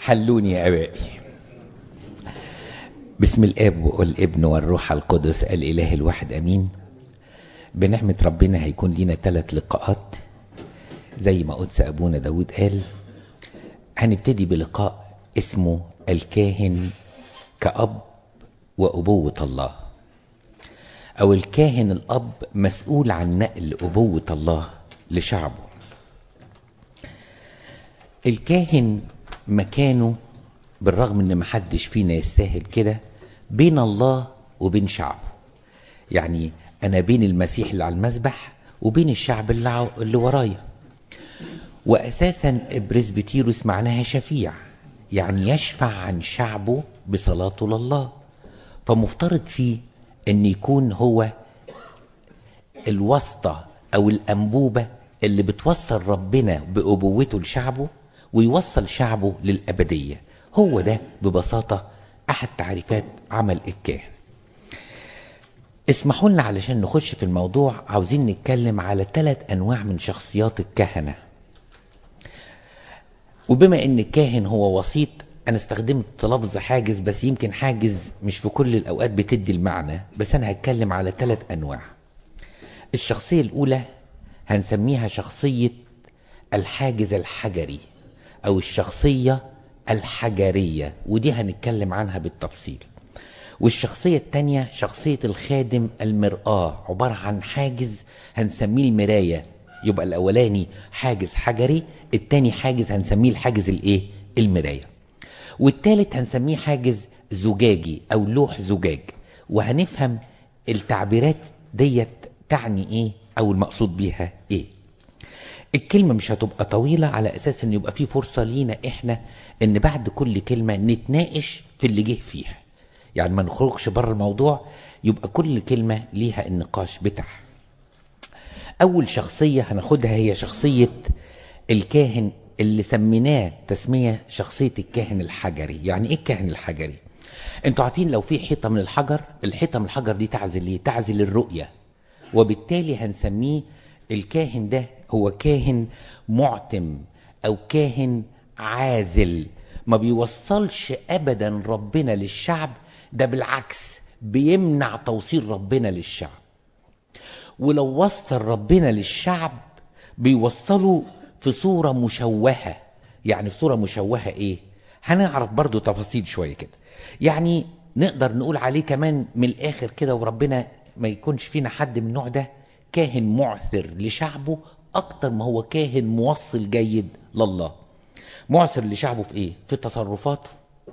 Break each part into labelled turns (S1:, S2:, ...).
S1: حلوني يا ابائي بسم الاب والابن والروح القدس الاله الواحد امين بنعمة ربنا هيكون لينا ثلاث لقاءات زي ما قدس ابونا داود قال هنبتدي بلقاء اسمه الكاهن كأب وأبوة الله أو الكاهن الأب مسؤول عن نقل أبوة الله لشعبه الكاهن مكانه بالرغم ان محدش فينا يستاهل كده بين الله وبين شعبه يعني انا بين المسيح اللي على المذبح وبين الشعب اللي, اللي ورايا واساسا بريسبتيروس معناها شفيع يعني يشفع عن شعبه بصلاته لله فمفترض فيه ان يكون هو الواسطة او الانبوبة اللي بتوصل ربنا بأبوته لشعبه ويوصل شعبه للأبدية هو ده ببساطة أحد تعريفات عمل الكاهن اسمحوا لنا علشان نخش في الموضوع عاوزين نتكلم على ثلاث أنواع من شخصيات الكهنة وبما ان الكاهن هو وسيط انا استخدمت لفظ حاجز بس يمكن حاجز مش في كل الاوقات بتدي المعنى بس انا هتكلم على ثلاث انواع الشخصية الاولى هنسميها شخصية الحاجز الحجري او الشخصية الحجرية ودي هنتكلم عنها بالتفصيل والشخصية التانية شخصية الخادم المرآة عبارة عن حاجز هنسميه المراية يبقى الاولاني حاجز حجري التاني حاجز هنسميه الحاجز الايه المراية والتالت هنسميه حاجز زجاجي او لوح زجاج وهنفهم التعبيرات ديت تعني ايه او المقصود بيها ايه الكلمة مش هتبقى طويلة على اساس ان يبقى في فرصة لينا احنا ان بعد كل كلمة نتناقش في اللي جه فيها يعني ما نخرجش بره الموضوع يبقى كل كلمة ليها النقاش بتاعها اول شخصية هناخدها هي شخصية الكاهن اللي سميناه تسمية شخصية الكاهن الحجري يعني ايه الكاهن الحجري انتوا عارفين لو في حيطة من الحجر الحيطة من الحجر دي تعزل ايه تعزل الرؤية وبالتالي هنسميه الكاهن ده هو كاهن معتم او كاهن عازل ما بيوصلش ابدا ربنا للشعب ده بالعكس بيمنع توصيل ربنا للشعب ولو وصل ربنا للشعب بيوصله في صورة مشوهة يعني في صورة مشوهة ايه هنعرف برضو تفاصيل شوية كده يعني نقدر نقول عليه كمان من الاخر كده وربنا ما يكونش فينا حد من النوع ده كاهن معثر لشعبه اكتر ما هو كاهن موصل جيد لله معثر لشعبه في ايه في تصرفاته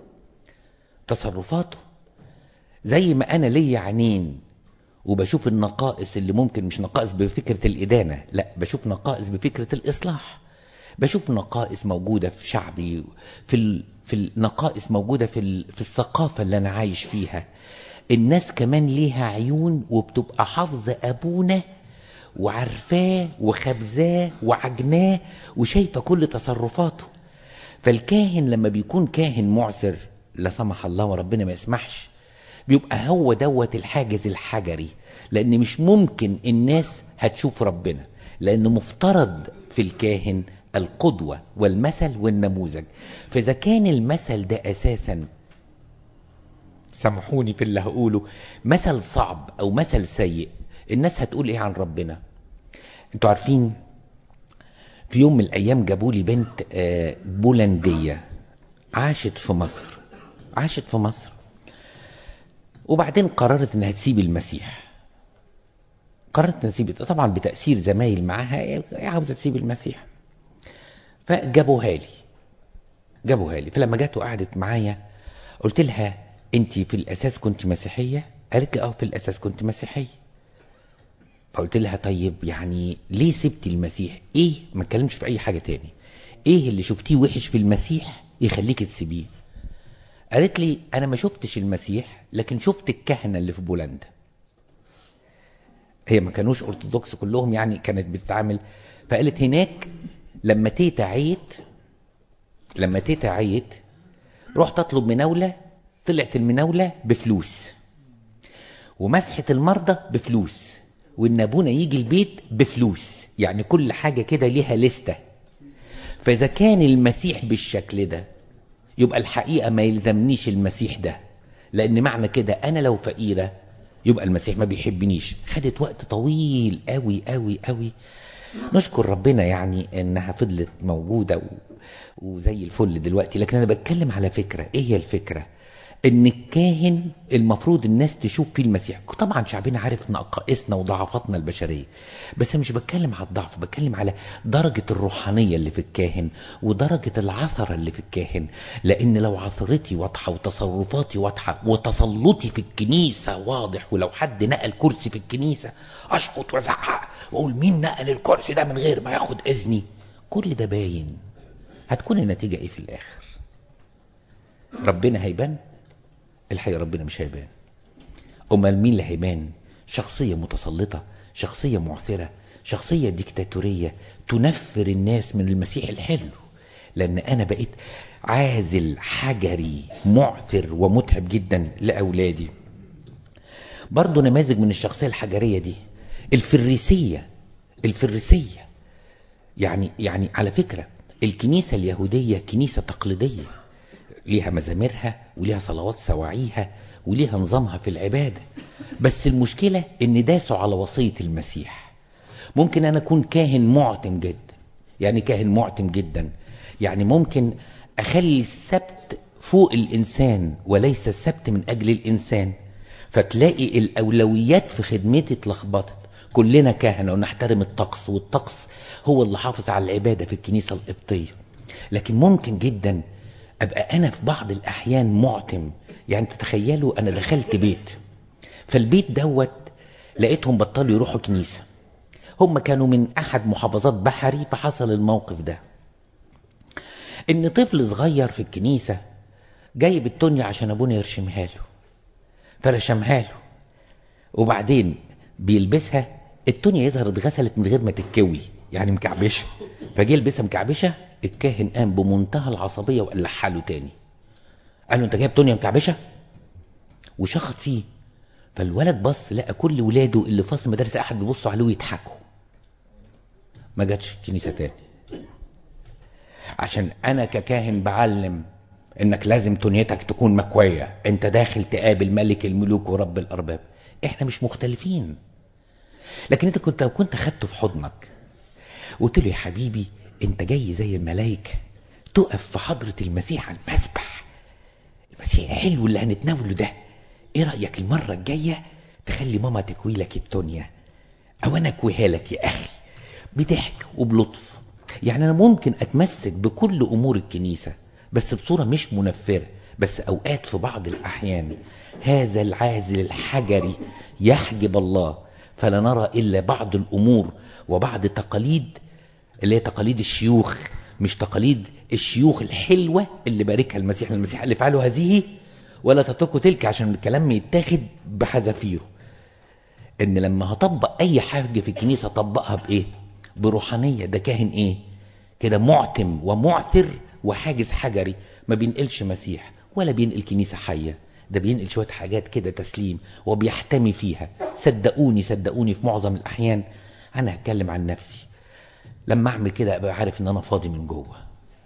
S1: تصرفاته زي ما انا ليا عينين وبشوف النقائص اللي ممكن مش نقائص بفكرة الإدانة لا بشوف نقائص بفكرة الإصلاح بشوف نقائص موجودة في شعبي في ال... في النقائص موجودة في ال... في الثقافة اللي أنا عايش فيها الناس كمان ليها عيون وبتبقى حافظة أبونا وعارفاه وخبزاه وعجناه وشايفة كل تصرفاته فالكاهن لما بيكون كاهن معسر لا سمح الله وربنا ما يسمحش بيبقى هو دوت الحاجز الحجري لان مش ممكن الناس هتشوف ربنا لان مفترض في الكاهن القدوة والمثل والنموذج فاذا كان المثل ده اساسا سامحوني في اللي هقوله مثل صعب او مثل سيء الناس هتقول ايه عن ربنا انتوا عارفين في يوم من الايام جابوا لي بنت بولندية عاشت في مصر عاشت في مصر وبعدين قررت انها تسيب المسيح قررت انها تسيب طبعا بتأثير زمايل معاها هي عاوزة تسيب المسيح فجابوها لي جابوها لي فلما جت وقعدت معايا قلت لها انت في الاساس كنت مسيحية قالت لي اه في الاساس كنت مسيحية فقلت لها طيب يعني ليه سبتي المسيح ايه ما اتكلمش في اي حاجة تاني ايه اللي شفتيه وحش في المسيح يخليك تسيبيه قالت لي انا ما شفتش المسيح لكن شفت الكهنه اللي في بولندا هي ما كانوش ارثوذكس كلهم يعني كانت بتتعامل فقالت هناك لما تيتا عيت لما تيتا عيت رحت اطلب مناوله طلعت المناوله بفلوس ومسحه المرضى بفلوس وان ابونا يجي البيت بفلوس يعني كل حاجه كده ليها لسته فاذا كان المسيح بالشكل ده يبقى الحقيقة ما يلزمنيش المسيح ده لأن معنى كده أنا لو فقيرة يبقى المسيح ما بيحبنيش خدت وقت طويل قوي قوي قوي نشكر ربنا يعني انها فضلت موجودة و... وزي الفل دلوقتي لكن انا بتكلم على فكرة ايه هي الفكرة ان الكاهن المفروض الناس تشوف فيه المسيح طبعا شعبنا عارف نقائصنا وضعفاتنا البشرية بس مش بتكلم على الضعف بتكلم على درجة الروحانية اللي في الكاهن ودرجة العثرة اللي في الكاهن لان لو عثرتي واضحة وتصرفاتي واضحة وتسلطي في الكنيسة واضح ولو حد نقل كرسي في الكنيسة اشخط وازعق واقول مين نقل الكرسي ده من غير ما ياخد اذني كل ده باين هتكون النتيجة ايه في الاخر ربنا هيبان الحقيقة ربنا مش هيبان أمال مين اللي هيبان شخصية متسلطة شخصية معثرة شخصية ديكتاتورية تنفر الناس من المسيح الحلو لأن أنا بقيت عازل حجري معثر ومتعب جدا لأولادي برضو نماذج من الشخصية الحجرية دي الفريسية الفريسية يعني يعني على فكرة الكنيسة اليهودية كنيسة تقليدية ليها مزاميرها وليها صلوات سواعيها وليها نظامها في العبادة بس المشكلة ان داسوا على وصية المسيح ممكن انا اكون كاهن معتم جدا يعني كاهن معتم جدا يعني ممكن اخلي السبت فوق الانسان وليس السبت من اجل الانسان فتلاقي الاولويات في خدمتي اتلخبطت كلنا كهنة ونحترم الطقس والطقس هو اللي حافظ على العبادة في الكنيسة القبطية لكن ممكن جدا ابقى انا في بعض الاحيان معتم يعني تتخيلوا انا دخلت بيت فالبيت دوت لقيتهم بطلوا يروحوا كنيسة هم كانوا من احد محافظات بحري فحصل الموقف ده ان طفل صغير في الكنيسة جايب التونيا عشان ابونا يرشمها له فرشمها له وبعدين بيلبسها التونيا يظهر اتغسلت من غير ما تتكوي يعني مكعبشه فجه يلبسها مكعبشه الكاهن قام بمنتهى العصبيه وقلعها له تاني قال له انت جايب تونيا مكعبشه وشخط فيه فالولد بص لقى كل ولاده اللي في فصل مدارس احد بيبصوا عليه ويضحكوا ما جاتش الكنيسه تاني عشان انا ككاهن بعلم انك لازم تونيتك تكون مكويه انت داخل تقابل ملك الملوك ورب الارباب احنا مش مختلفين لكن انت كنت كنت خدته في حضنك قلت له يا حبيبي انت جاي زي الملائكه تقف في حضره المسيح على المسبح المسيح الحلو اللي هنتناوله ده ايه رايك المره الجايه تخلي ماما تكوي لك التونيا او انا اكويها لك يا اخي بضحك وبلطف يعني انا ممكن اتمسك بكل امور الكنيسه بس بصوره مش منفره بس اوقات في بعض الاحيان هذا العازل الحجري يحجب الله فلا نرى الا بعض الامور وبعض تقاليد اللي هي تقاليد الشيوخ مش تقاليد الشيوخ الحلوه اللي باركها المسيح المسيح اللي فعلوا هذه ولا تتركوا تلك عشان الكلام يتاخد بحذافيره ان لما هطبق اي حاجه في الكنيسه اطبقها بايه بروحانيه ده كاهن ايه كده معتم ومعثر وحاجز حجري ما بينقلش مسيح ولا بينقل كنيسه حيه ده بينقل شويه حاجات كده تسليم وبيحتمي فيها صدقوني صدقوني في معظم الاحيان انا هتكلم عن نفسي لما اعمل كده ابقى عارف ان انا فاضي من جوه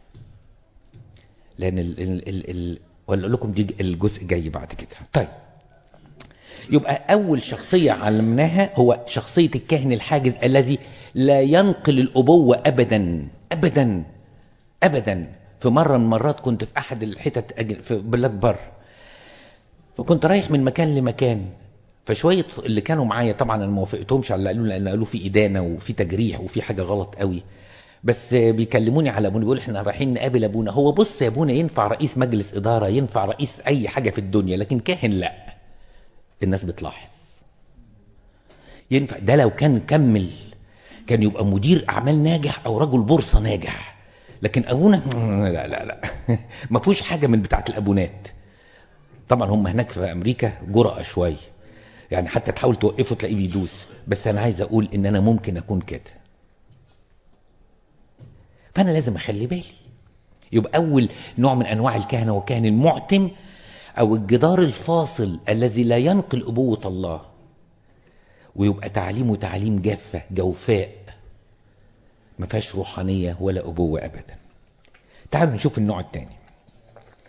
S1: لان ال ال ال ال ولا اقول لكم دي الجزء جاي بعد كده طيب يبقى اول شخصيه علمناها هو شخصيه الكاهن الحاجز الذي لا ينقل الابوه ابدا ابدا ابدا في مره من المرات كنت في احد الحتت في بلاد بر فكنت رايح من مكان لمكان فشويه اللي كانوا معايا طبعا انا ما وافقتهمش على اللي قالوا لان قالوا في ادانه وفي تجريح وفي حاجه غلط قوي بس بيكلموني على ابونا بيقول احنا رايحين نقابل ابونا هو بص يا ابونا ينفع رئيس مجلس اداره ينفع رئيس اي حاجه في الدنيا لكن كاهن لا الناس بتلاحظ ينفع ده لو كان كمل كان يبقى مدير اعمال ناجح او رجل بورصه ناجح لكن ابونا لا لا لا ما فيهوش حاجه من بتاعه الابونات طبعا هم هناك في امريكا جرأة شويه يعني حتى تحاول توقفه تلاقيه بيدوس بس انا عايز اقول ان انا ممكن اكون كده فانا لازم اخلي بالي يبقى اول نوع من انواع الكهنه هو كاهن المعتم او الجدار الفاصل الذي لا ينقل ابوه الله ويبقى تعليمه تعليم جافه جوفاء ما فيهاش روحانيه ولا ابوه ابدا تعالوا نشوف النوع الثاني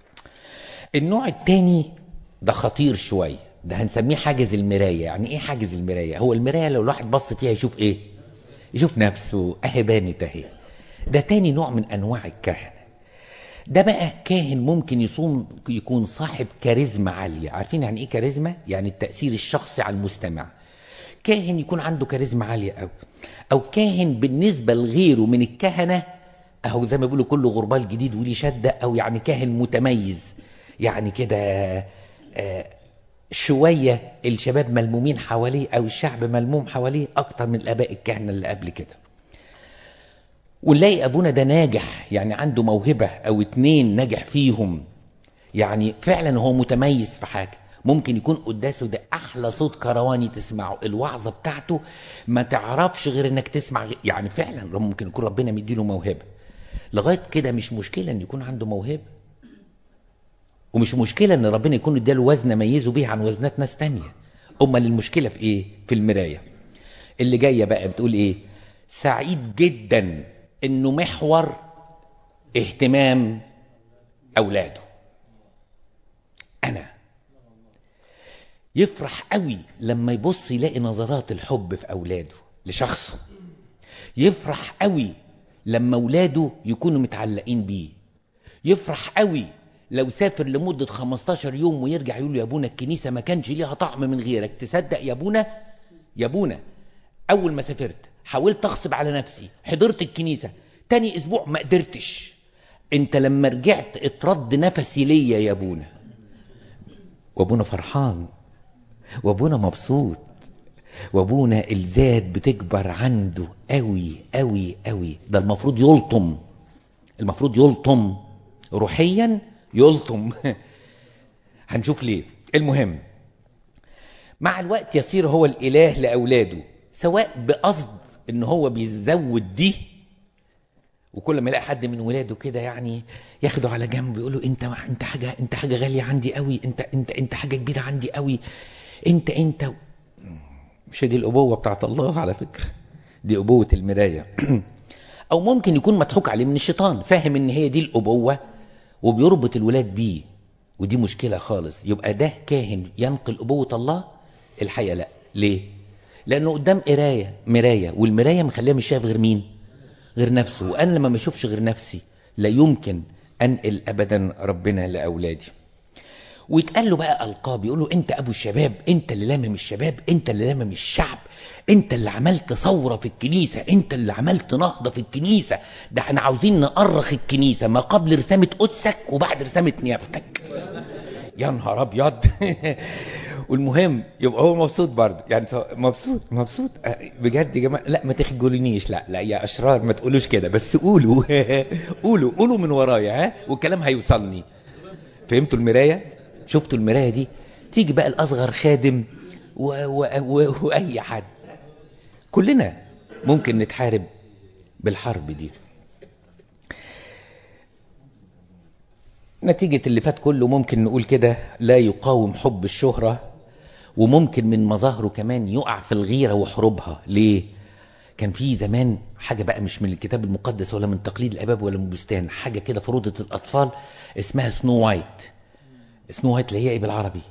S1: النوع التاني ده خطير شوية ده هنسميه حاجز المراية يعني ايه حاجز المراية هو المراية لو الواحد بص فيها يشوف ايه يشوف نفسه اهي بانت اهي ده تاني نوع من انواع الكهنة ده بقى كاهن ممكن يصوم يكون صاحب كاريزما عالية عارفين يعني ايه كاريزما يعني التأثير الشخصي على المستمع كاهن يكون عنده كاريزما عالية أوي أو كاهن بالنسبة لغيره من الكهنة أهو زي ما بيقولوا كله غربال جديد وليه شدة أو يعني كاهن متميز يعني كده آه شوية الشباب ملمومين حواليه أو الشعب ملموم حواليه أكتر من الآباء الكهنة اللي قبل كده ونلاقي أبونا ده ناجح يعني عنده موهبة أو اتنين ناجح فيهم يعني فعلا هو متميز في حاجة ممكن يكون قداسه ده احلى صوت كرواني تسمعه الوعظه بتاعته ما تعرفش غير انك تسمع غير يعني فعلا ممكن يكون ربنا مديله موهبه لغايه كده مش مشكله ان يكون عنده موهبه ومش مشكله ان ربنا يكون اداله وزن ميزه بيه عن وزنات ناس تانية امال المشكله في ايه في المرايه اللي جايه بقى بتقول ايه سعيد جدا انه محور اهتمام اولاده انا يفرح قوي لما يبص يلاقي نظرات الحب في اولاده لشخصه يفرح قوي لما اولاده يكونوا متعلقين بيه يفرح قوي لو سافر لمدة 15 يوم ويرجع يقول له يا ابونا الكنيسة ما كانش ليها طعم من غيرك تصدق يا ابونا يا ابونا اول ما سافرت حاولت اغصب على نفسي حضرت الكنيسة تاني اسبوع ما قدرتش انت لما رجعت اترد نفسي ليا يا ابونا وابونا فرحان وابونا مبسوط وابونا الذات بتكبر عنده قوي قوي قوي ده المفروض يلطم المفروض يلطم روحيا يلطم هنشوف ليه المهم مع الوقت يصير هو الاله لاولاده سواء بقصد ان هو بيزود دي وكل ما يلاقي حد من ولاده كده يعني ياخده على جنب يقول له انت انت حاجه انت حاجه غاليه عندي قوي انت انت انت حاجه كبيره عندي قوي انت انت مش دي الابوه بتاعت الله على فكره دي ابوه المرايه او ممكن يكون مضحوك عليه من الشيطان فاهم ان هي دي الابوه وبيربط الولاد بيه ودي مشكله خالص يبقى ده كاهن ينقل ابوه الله الحقيقه لا ليه لانه قدام قرايه مرايه والمرايه مخليه مش شايف غير مين غير نفسه وانا لما ما اشوفش غير نفسي لا يمكن انقل ابدا ربنا لاولادي ويتقال له بقى القاب يقول له انت ابو الشباب انت اللي لامم الشباب انت اللي لامم الشعب انت اللي عملت ثوره في الكنيسه انت اللي عملت نهضه في الكنيسه ده احنا عاوزين نأرخ الكنيسه ما قبل رسامه قدسك وبعد رسامه نيافتك يا نهار ابيض والمهم يبقى هو مبسوط برضه يعني مبسوط مبسوط بجد يا جماعه لا ما تخجلونيش لا لا يا اشرار ما تقولوش كده بس قولوا قولوا قولوا من ورايا ها والكلام هيوصلني فهمتوا المرايه شفتوا المرايه دي تيجي بقى الاصغر خادم و... و... و... واي حد كلنا ممكن نتحارب بالحرب دي نتيجة اللي فات كله ممكن نقول كده لا يقاوم حب الشهرة وممكن من مظاهره كمان يقع في الغيرة وحروبها ليه؟ كان في زمان حاجة بقى مش من الكتاب المقدس ولا من تقليد الأباب ولا من البستان حاجة كده في روضة الأطفال اسمها سنو وايت سنو وايت اللي هي ايه بالعربي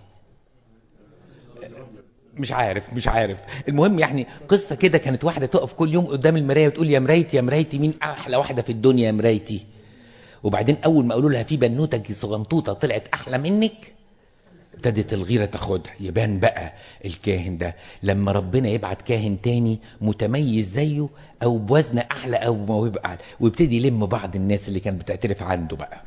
S1: مش عارف مش عارف المهم يعني قصة كده كانت واحدة تقف كل يوم قدام المراية وتقول يا مرايتي يا مرايتي مين أحلى واحدة في الدنيا يا مرايتي وبعدين أول ما قالوا لها في بنوتة صغنطوطة طلعت أحلى منك ابتدت الغيرة تاخدها يبان بقى الكاهن ده لما ربنا يبعت كاهن تاني متميز زيه أو بوزن أعلى أو موهبة أعلى ويبتدي يلم بعض الناس اللي كانت بتعترف عنده بقى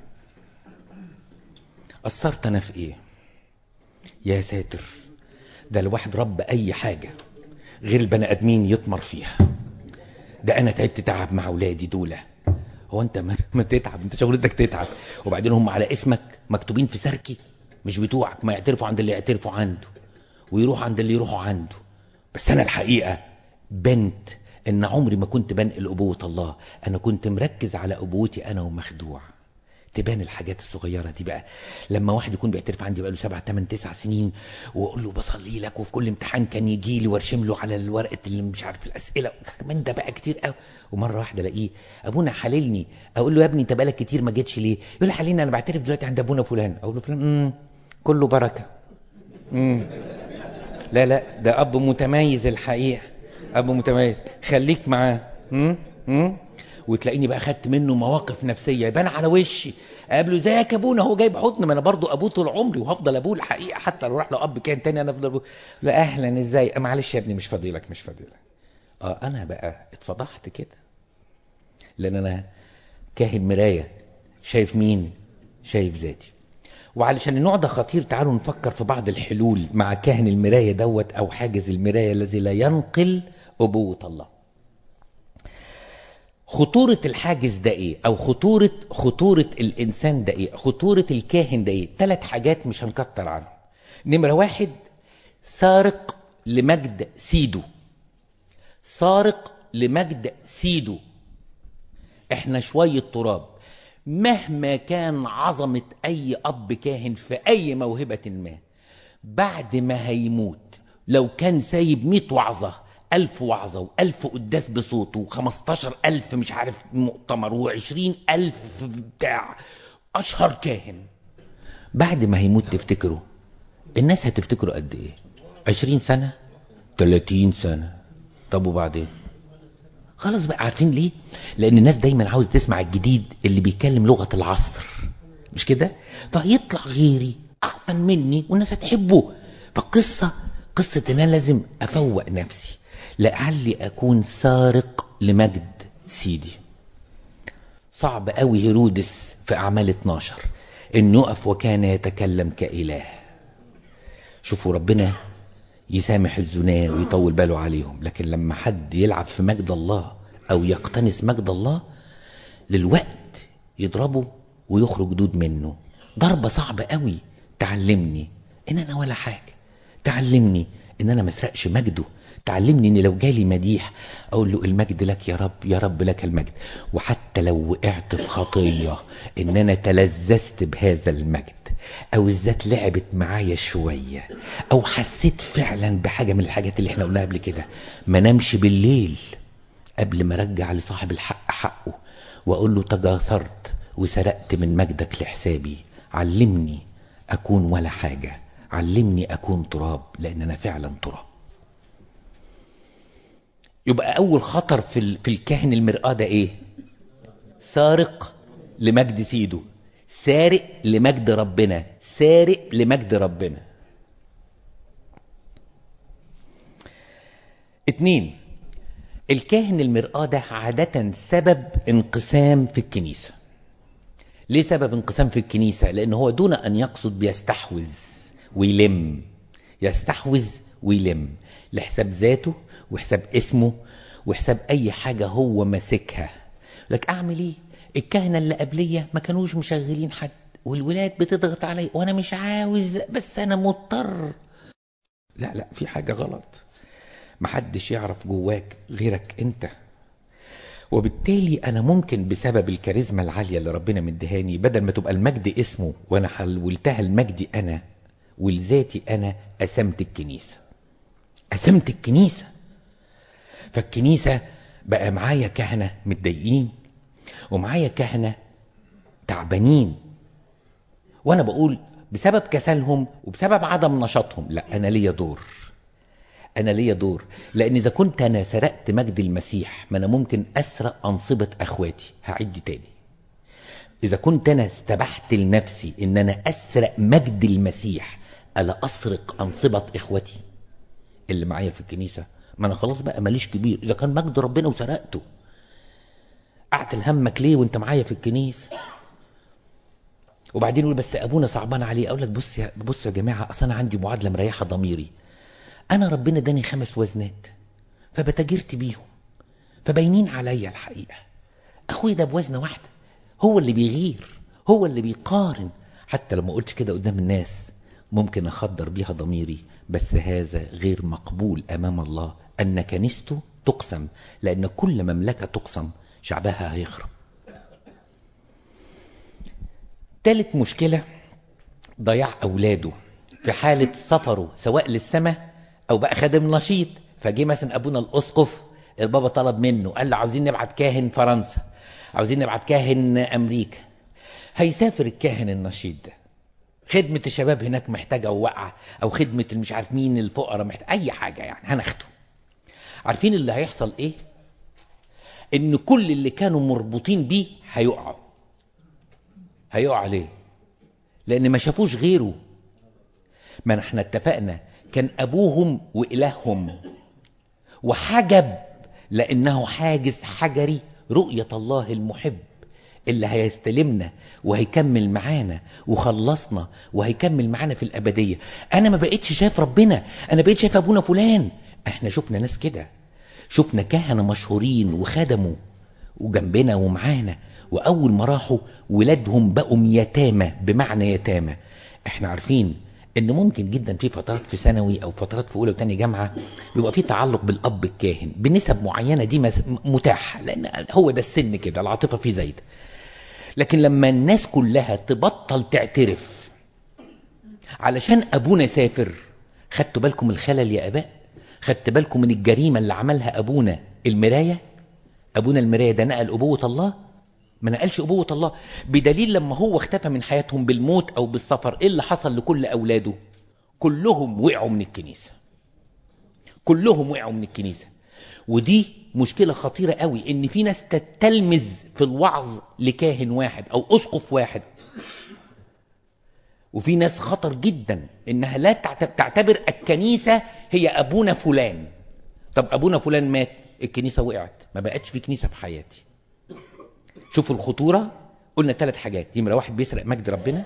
S1: قصرت أنا في إيه يا ساتر ده الواحد رب أي حاجة غير البني آدمين يطمر فيها ده أنا تعبت تعب مع أولادي دول هو أنت ما تتعب أنت شغلتك تتعب وبعدين هم على اسمك مكتوبين في سركي مش بتوعك ما يعترفوا عند اللي يعترفوا عنده ويروحوا عند اللي يروحوا عنده بس أنا الحقيقة بنت إن عمري ما كنت بنقل أبوة الله أنا كنت مركز على أبوتي أنا ومخدوع تبان الحاجات الصغيرة دي بقى لما واحد يكون بيعترف عندي بقاله سبع تمن تسع سنين واقول له بصلي لك وفي كل امتحان كان يجي لي وارشم له على الورقة اللي مش عارف الاسئلة كمان ده بقى كتير قوي ومرة واحدة الاقيه ابونا حللني اقول له يا ابني انت بقالك كتير ما جيتش ليه يقول لي حللني انا بعترف دلوقتي عند ابونا فلان اقول له فلان امم كله بركة امم لا لا ده اب متميز الحقيقة اب متميز خليك معاه امم امم وتلاقيني بقى خدت منه مواقف نفسيه يبان على وشي اقابله ازيك يا ابونا هو جايب حضن ما انا برضو ابوه طول عمري وهفضل ابوه الحقيقه حتى لو راح له اب كان تاني انا افضل ابوه لا اهلا ازاي معلش يا ابني مش فاضيلك مش فاضيلك اه انا بقى اتفضحت كده لان انا كاهن مرايه شايف مين شايف ذاتي وعلشان النوع ده خطير تعالوا نفكر في بعض الحلول مع كاهن المرايه دوت او حاجز المرايه الذي لا ينقل ابوه الله خطورة الحاجز ده ايه او خطورة خطورة الانسان ده ايه خطورة الكاهن ده ايه ثلاث حاجات مش هنكتر عنهم نمرة واحد سارق لمجد سيده سارق لمجد سيده احنا شوية تراب مهما كان عظمة اي اب كاهن في اي موهبة ما بعد ما هيموت لو كان سايب مئة وعظة ألف وعظة وألف قداس بصوته وخمستاشر ألف مش عارف مؤتمر وعشرين ألف بتاع أشهر كاهن بعد ما هيموت تفتكروا الناس هتفتكروا قد إيه عشرين سنة تلاتين سنة طب وبعدين خلاص بقى عارفين ليه لأن الناس دايما عاوزة تسمع الجديد اللي بيتكلم لغة العصر مش كده فهيطلع غيري أحسن مني والناس هتحبه فالقصة قصة ان انا لازم افوق نفسي لعلي اكون سارق لمجد سيدي صعب قوي هيرودس في اعمال 12 انه يقف وكان يتكلم كاله شوفوا ربنا يسامح الزناة ويطول باله عليهم لكن لما حد يلعب في مجد الله او يقتنس مجد الله للوقت يضربه ويخرج دود منه ضربة صعبة قوي تعلمني ان انا ولا حاجة تعلمني ان انا ما اسرقش مجده تعلمني ان لو جالي مديح اقول له المجد لك يا رب يا رب لك المجد وحتى لو وقعت في خطيه ان انا تلذذت بهذا المجد او الذات لعبت معايا شويه او حسيت فعلا بحاجه من الحاجات اللي احنا قلناها قبل كده ما نمشي بالليل قبل ما ارجع لصاحب الحق حقه واقول له تجاثرت وسرقت من مجدك لحسابي علمني اكون ولا حاجه علمني اكون تراب لان انا فعلا تراب يبقى اول خطر في في الكاهن المرآة ده ايه سارق لمجد سيده سارق لمجد ربنا سارق لمجد ربنا اتنين الكاهن المرآة ده عادة سبب انقسام في الكنيسة ليه سبب انقسام في الكنيسة لان هو دون ان يقصد بيستحوذ ويلم يستحوذ ويلم لحساب ذاته وحساب اسمه وحساب اي حاجة هو ماسكها لك اعمل ايه الكهنة اللي قبلية ما كانوش مشغلين حد والولاد بتضغط علي وانا مش عاوز بس انا مضطر لا لا في حاجة غلط محدش يعرف جواك غيرك انت وبالتالي انا ممكن بسبب الكاريزما العالية اللي ربنا مدهاني بدل ما تبقى المجد اسمه وانا حولتها المجد انا ولذاتي انا قسمت الكنيسة قسمت الكنيسة فالكنيسة بقى معايا كهنة متضايقين ومعايا كهنة تعبانين وانا بقول بسبب كسلهم وبسبب عدم نشاطهم لا انا ليا دور انا ليا دور لان اذا كنت انا سرقت مجد المسيح ما انا ممكن اسرق انصبة اخواتي هعد تاني اذا كنت انا استبحت لنفسي ان انا اسرق مجد المسيح الا اسرق انصبة اخوتي اللي معايا في الكنيسة ما انا خلاص بقى ماليش كبير اذا كان مجد ربنا وسرقته اعتل همك ليه وانت معايا في الكنيسة وبعدين يقول بس ابونا صعبان عليه اقول لك بص يا بص يا جماعه اصل انا عندي معادله مريحه ضميري انا ربنا اداني خمس وزنات فبتاجرت بيهم فباينين عليا الحقيقه اخويا ده بوزنه واحده هو اللي بيغير هو اللي بيقارن حتى لو ما قلتش كده قدام الناس ممكن اخدر بيها ضميري بس هذا غير مقبول امام الله ان كنيسته تقسم لان كل مملكه تقسم شعبها هيخرب تالت مشكلة ضياع أولاده في حالة سفره سواء للسماء أو بقى خادم نشيط فجي مثلا أبونا الأسقف البابا طلب منه قال له عاوزين نبعت كاهن فرنسا عاوزين نبعت كاهن أمريكا هيسافر الكاهن النشيط ده خدمة الشباب هناك محتاجة وقع أو خدمة مش عارف مين الفقراء محتاج أي حاجة يعني هناخده عارفين اللي هيحصل إيه؟ إن كل اللي كانوا مربوطين بيه هيقعوا هيقع ليه؟ لأن ما شافوش غيره ما احنا اتفقنا كان أبوهم وإلههم وحجب لأنه حاجز حجري رؤية الله المحب اللي هيستلمنا وهيكمل معانا وخلصنا وهيكمل معانا في الأبدية أنا ما بقيتش شايف ربنا أنا بقيت شايف أبونا فلان احنا شفنا ناس كده شفنا كهنة مشهورين وخدموا وجنبنا ومعانا وأول ما راحوا ولادهم بقوا يتامى بمعنى يتامى احنا عارفين ان ممكن جدا في فترات في ثانوي او فترات في اولى وثانيه جامعه بيبقى في تعلق بالاب الكاهن بنسب معينه دي متاحه لان هو ده السن كده العاطفه فيه زايده لكن لما الناس كلها تبطل تعترف علشان ابونا سافر خدتوا بالكم الخلل يا اباء خدت بالكم من الجريمه اللي عملها ابونا المرايه ابونا المرايه ده نقل ابوه الله ما نقلش ابوه الله بدليل لما هو اختفى من حياتهم بالموت او بالسفر ايه اللي حصل لكل اولاده كلهم وقعوا من الكنيسه كلهم وقعوا من الكنيسه ودي مشكله خطيره قوي ان في ناس تتلمذ في الوعظ لكاهن واحد او اسقف واحد وفي ناس خطر جدا انها لا تعتبر الكنيسه هي ابونا فلان طب ابونا فلان مات الكنيسه وقعت ما بقتش في كنيسه في حياتي شوفوا الخطورة قلنا ثلاث حاجات نمرة واحد بيسرق مجد ربنا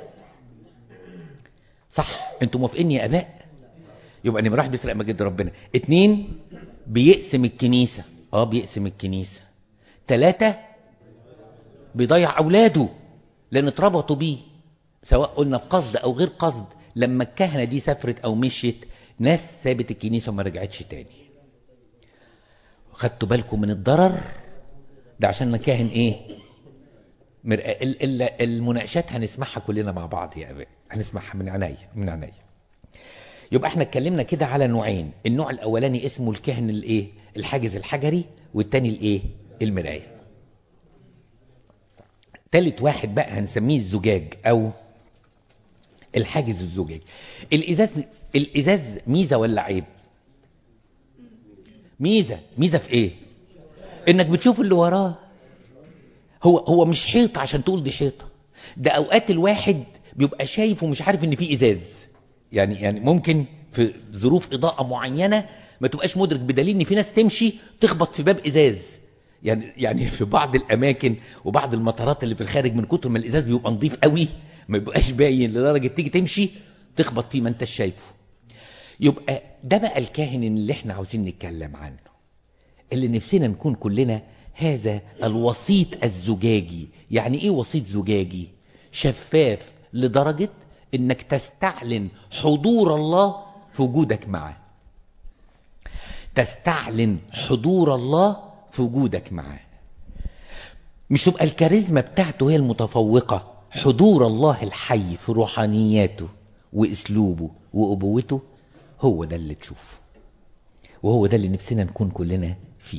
S1: صح انتوا موافقين يا اباء يبقى نمرة واحد بيسرق مجد ربنا اتنين بيقسم الكنيسة اه بيقسم الكنيسة ثلاثة بيضيع اولاده لان اتربطوا بيه سواء قلنا بقصد او غير قصد لما الكهنة دي سافرت او مشيت ناس سابت الكنيسة وما رجعتش تاني خدتوا بالكم من الضرر ده عشان كاهن ايه مر... ال... ال... المناقشات هنسمعها كلنا مع بعض يا اباء هنسمعها من عينيا من عينيا يبقى احنا اتكلمنا كده على نوعين النوع الاولاني اسمه الكاهن الايه الحاجز الحجري والتاني الايه المرايه تالت واحد بقى هنسميه الزجاج او الحاجز الزجاج الازاز الازاز ميزه ولا عيب ميزه ميزه في ايه انك بتشوف اللي وراه هو هو مش حيطه عشان تقول دي حيطه ده اوقات الواحد بيبقى شايف ومش عارف ان في ازاز يعني يعني ممكن في ظروف اضاءه معينه ما تبقاش مدرك بدليل ان في ناس تمشي تخبط في باب ازاز يعني يعني في بعض الاماكن وبعض المطارات اللي في الخارج من كتر ما الازاز بيبقى نظيف قوي ما بيبقاش باين لدرجه تيجي تمشي تخبط فيه ما انت شايفه يبقى ده بقى الكاهن اللي احنا عاوزين نتكلم عنه اللي نفسنا نكون كلنا هذا الوسيط الزجاجي يعني ايه وسيط زجاجي شفاف لدرجة انك تستعلن حضور الله في وجودك معه تستعلن حضور الله في وجودك معه مش تبقى الكاريزما بتاعته هي المتفوقة حضور الله الحي في روحانياته واسلوبه وابوته هو ده اللي تشوفه وهو ده اللي نفسنا نكون كلنا فيه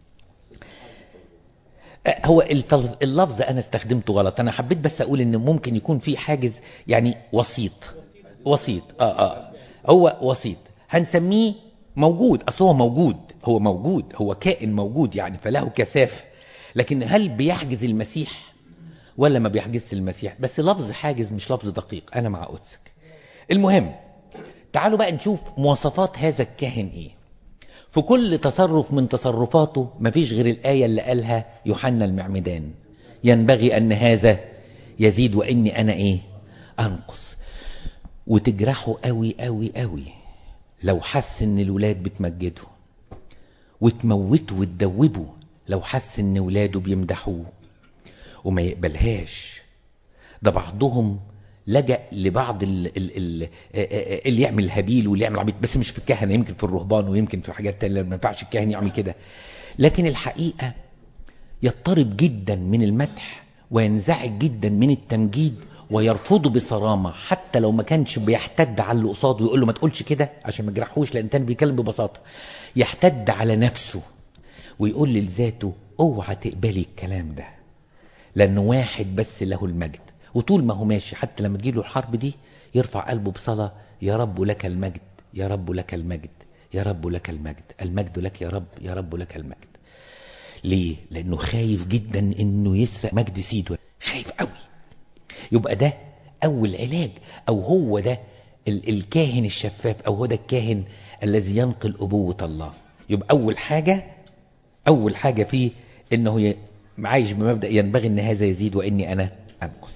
S1: هو اللفظ انا استخدمته غلط انا حبيت بس اقول ان ممكن يكون في حاجز يعني وسيط وسيط اه اه هو وسيط هنسميه موجود اصل هو موجود هو موجود هو كائن موجود يعني فله كثافه لكن هل بيحجز المسيح ولا ما بيحجزش المسيح بس لفظ حاجز مش لفظ دقيق انا مع قدسك المهم تعالوا بقى نشوف مواصفات هذا الكاهن ايه في كل تصرف من تصرفاته مفيش غير الآية اللي قالها يوحنا المعمدان ينبغي أن هذا يزيد وإني أنا إيه أنقص وتجرحه قوي قوي قوي لو حس إن الولاد بتمجده وتموته وتدوبه لو حس إن ولاده بيمدحوه وما يقبلهاش ده بعضهم لجأ لبعض ال ال ال اللي يعمل هبيل واللي يعمل عبيط بس مش في الكهنة يمكن في الرهبان ويمكن في حاجات تانية ما ينفعش الكاهن يعمل كده لكن الحقيقة يضطرب جدا من المدح وينزعج جدا من التمجيد ويرفضه بصرامة حتى لو ما كانش بيحتد على اللي قصاده ويقول له ما تقولش كده عشان ما يجرحوش لان تاني بيتكلم ببساطة يحتد على نفسه ويقول لذاته اوعى تقبلي الكلام ده لانه واحد بس له المجد وطول ما هو ماشي حتى لما تجيله الحرب دي يرفع قلبه بصلاة يا رب لك المجد يا رب لك المجد يا رب لك المجد المجد لك يا رب يا رب لك المجد ليه لانه خايف جدا انه يسرق مجد سيده خايف قوي يبقى ده اول علاج او هو ده ال الكاهن الشفاف او هو ده الكاهن الذي ينقل ابوه الله يبقى اول حاجه اول حاجه فيه انه عايش بمبدا ينبغي ان هذا يزيد واني انا انقص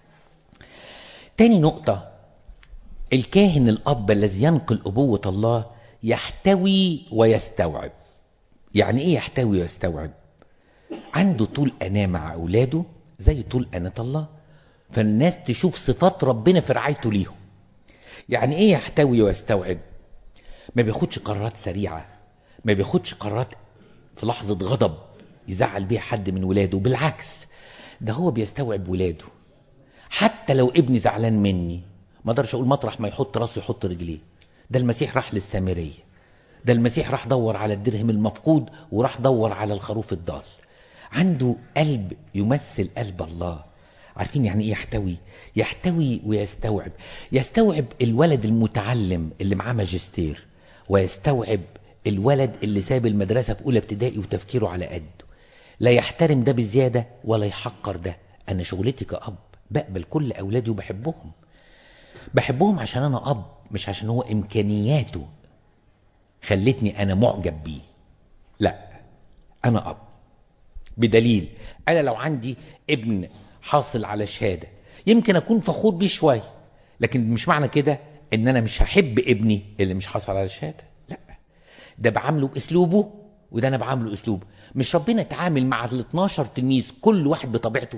S1: تاني نقطه الكاهن الاب الذي ينقل ابوه الله يحتوي ويستوعب يعني ايه يحتوي ويستوعب عنده طول أناة مع أولاده زي طول أناة الله فالناس تشوف صفات ربنا في رعايته ليهم يعني ايه يحتوي ويستوعب ما بياخدش قرارات سريعة ما بياخدش قرارات في لحظة غضب يزعل بيها حد من ولاده بالعكس ده هو بيستوعب ولاده حتى لو ابني زعلان مني ما اقدرش اقول مطرح ما يحط راسه يحط رجليه ده المسيح راح للسامرية ده المسيح راح دور على الدرهم المفقود وراح دور على الخروف الضال عنده قلب يمثل قلب الله عارفين يعني ايه يحتوي يحتوي ويستوعب يستوعب الولد المتعلم اللي معاه ماجستير ويستوعب الولد اللي ساب المدرسة في أولى ابتدائي وتفكيره على قده لا يحترم ده بزيادة ولا يحقر ده أنا شغلتي كأب بقبل كل أولادي وبحبهم بحبهم عشان أنا أب مش عشان هو إمكانياته خلتني أنا معجب بيه لا أنا أب بدليل أنا لو عندي ابن حاصل على شهادة يمكن أكون فخور بيه شوية لكن مش معنى كده إن أنا مش هحب ابني اللي مش حاصل على شهادة لا ده بعامله بأسلوبه وده أنا بعامله أسلوبه مش ربنا اتعامل مع ال 12 تلميذ كل واحد بطبيعته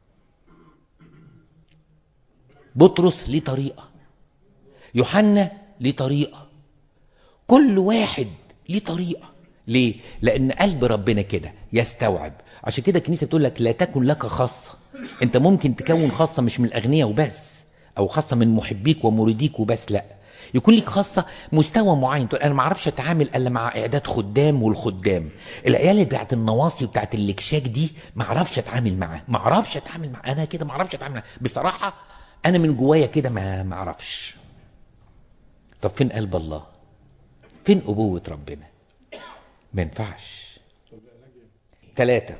S1: بطرس ليه طريقة يوحنا ليه طريقة كل واحد ليه طريقة ليه؟ لأن قلب ربنا كده يستوعب عشان كده الكنيسة بتقول لك لا تكن لك خاصة انت ممكن تكون خاصة مش من الأغنياء وبس أو خاصة من محبيك ومريديك وبس لا يكون لك خاصة مستوى معين تقول أنا ما اعرفش أتعامل إلا مع إعداد خدام والخدام العيال اللي بتاعت النواصي بتاعت الاكشاك دي ما اعرفش أتعامل معاه ما اعرفش أتعامل معاه أنا كده ما اعرفش أتعامل معاه بصراحة أنا من جوايا كده ما ما اعرفش طب فين قلب الله فين أبوة ربنا ما ينفعش ثلاثة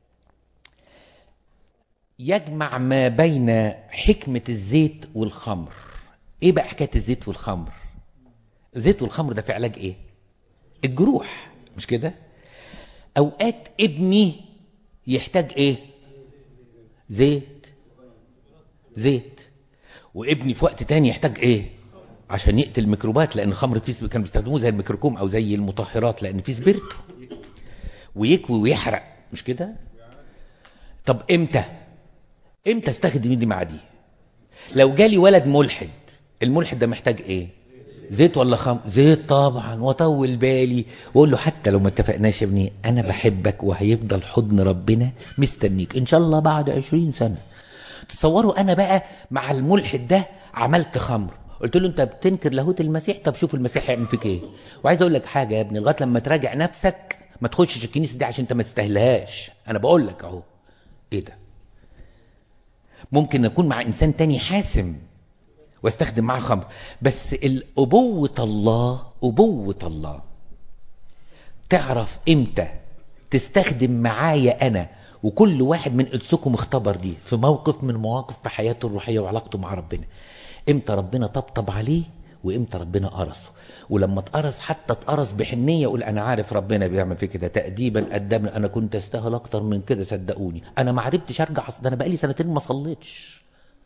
S1: يجمع ما بين حكمة الزيت والخمر ايه بقى حكاية الزيت والخمر الزيت والخمر ده في علاج ايه الجروح مش كده اوقات ابني يحتاج ايه زيت زيت وابني في وقت تاني يحتاج ايه عشان يقتل الميكروبات لان الخمر فيه كانوا بيستخدموه زي الميكروكوم او زي المطهرات لان فيه سبيرتو ويكوي ويحرق مش كده طب امتى امتى استخدم دي مع دي لو جالي ولد ملحد الملحد ده محتاج ايه زيت ولا خمر زيت طبعا واطول بالي واقول له حتى لو ما اتفقناش يا ابني انا بحبك وهيفضل حضن ربنا مستنيك ان شاء الله بعد عشرين سنة تصوروا انا بقى مع الملحد ده عملت خمر قلت له انت بتنكر لاهوت المسيح طب شوف المسيح هيعمل فيك ايه وعايز اقول لك حاجه يا ابني لغايه لما تراجع نفسك ما تخشش الكنيسه دي عشان انت ما تستاهلهاش انا بقول لك اهو ايه ده ممكن اكون مع انسان تاني حاسم واستخدم معاه خمر بس الابوه الله ابوه الله تعرف امتى تستخدم معايا انا وكل واحد من قدسكم اختبر دي في موقف من مواقف في حياته الروحيه وعلاقته مع ربنا امتى ربنا طبطب عليه وامتى ربنا قرصه ولما اتقرص حتى اتقرص بحنيه يقول انا عارف ربنا بيعمل في كده تاديبا قدامنا انا كنت استاهل اكتر من كده صدقوني انا ما عرفتش ارجع ده انا بقالي سنتين ما صليتش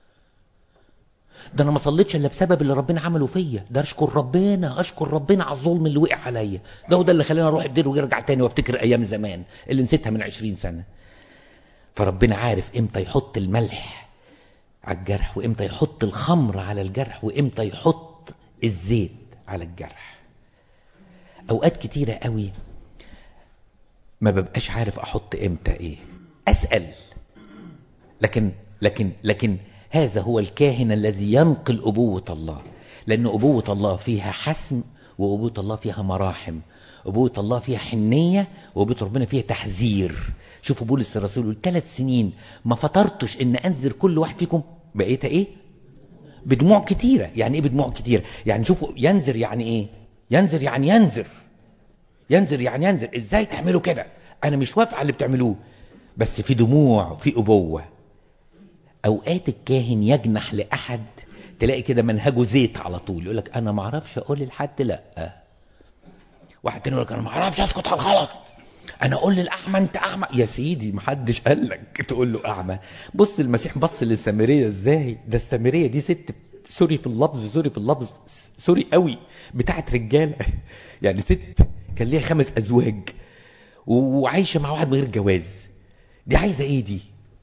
S1: ده انا ما صليتش الا بسبب اللي ربنا عمله فيا ده اشكر ربنا اشكر ربنا على الظلم اللي وقع عليا ده هو ده اللي خلاني اروح الدير ويرجع تاني وافتكر ايام زمان اللي نسيتها من عشرين سنه فربنا عارف امتى يحط الملح على الجرح وامتى يحط الخمر على الجرح وامتى يحط الزيت على الجرح اوقات كتيرة قوي ما ببقاش عارف احط امتى ايه اسأل لكن لكن لكن هذا هو الكاهن الذي ينقل أبوة الله لأن أبوة الله فيها حسم وأبوة الله فيها مراحم أبوة الله فيها حنية وأبوة ربنا فيها تحذير شوفوا بولس الرسول يقول ثلاث سنين ما فطرتش إن أنذر كل واحد فيكم بقيت إيه بدموع كتيرة يعني إيه بدموع كتيرة يعني شوفوا ينذر يعني إيه ينذر يعني ينذر ينذر يعني ينذر إزاي تعملوا كده أنا مش وافق على اللي بتعملوه بس في دموع في أبوة أوقات الكاهن يجنح لأحد تلاقي كده منهجه زيت على طول يقول لك أنا ما اعرفش أقول لحد لأ واحد تاني يقول لك أنا ما اعرفش أسكت على الغلط أنا أقول للأعمى أنت أعمى يا سيدي محدش قال لك تقول له أعمى بص المسيح بص للسامرية إزاي ده السامرية دي ست سوري في اللفظ سوري في اللفظ سوري قوي بتاعت رجالة يعني ست كان ليها خمس أزواج وعايشة مع واحد من غير جواز دي عايزة ايه دي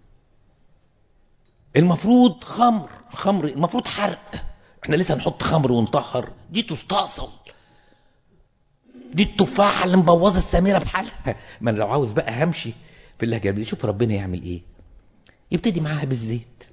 S1: المفروض خمر خمر المفروض حرق احنا لسه نحط خمر ونطهر دي تستأصل دي التفاحة اللي مبوظة السميرة بحالها ما انا لو عاوز بقى همشي في اللهجة دي شوف ربنا يعمل ايه يبتدي معاها بالزيت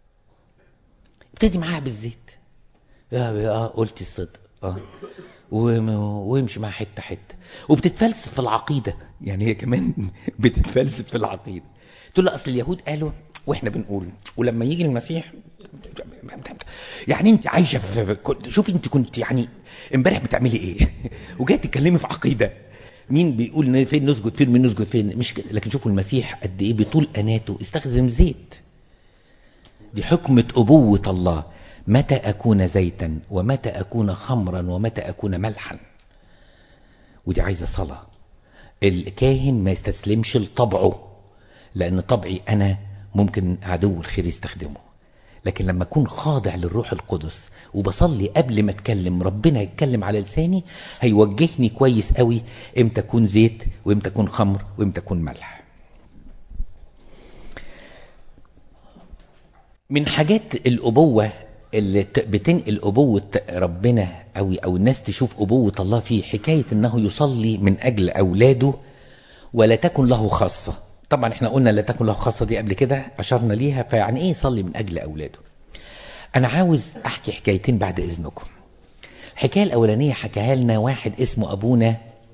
S1: يبتدي معاها بالزيت اه قلت الصدق اه ويمشي معاها حته حته وبتتفلسف في العقيده يعني هي كمان بتتفلسف في العقيده تقول له اصل اليهود قالوا واحنا بنقول ولما يجي المسيح يعني انت عايشه في شوفي انت كنت يعني امبارح بتعملي ايه وجايه تتكلمي في عقيده مين بيقول فين نسجد فين مين نسجد فين مش كده لكن شوفوا المسيح قد ايه بطول اناته استخدم زيت دي حكمه ابوه الله متى أكون زيتا ومتى أكون خمرا ومتى أكون ملحا ودي عايزة صلاة الكاهن ما يستسلمش لطبعه لأن طبعي أنا ممكن عدو الخير يستخدمه لكن لما أكون خاضع للروح القدس وبصلي قبل ما أتكلم ربنا يتكلم على لساني هيوجهني كويس قوي إمتى أكون زيت وإمتى أكون خمر وإمتى أكون ملح من حاجات الأبوة اللي بتنقل أبوة ربنا أو أو الناس تشوف أبوة الله فيه حكاية أنه يصلي من أجل أولاده ولا تكن له خاصة طبعا احنا قلنا لا تكن له خاصة دي قبل كده أشرنا ليها فيعني إيه يصلي من أجل أولاده أنا عاوز أحكي حكايتين بعد إذنكم الحكاية الأولانية حكاها لنا واحد اسمه أبونا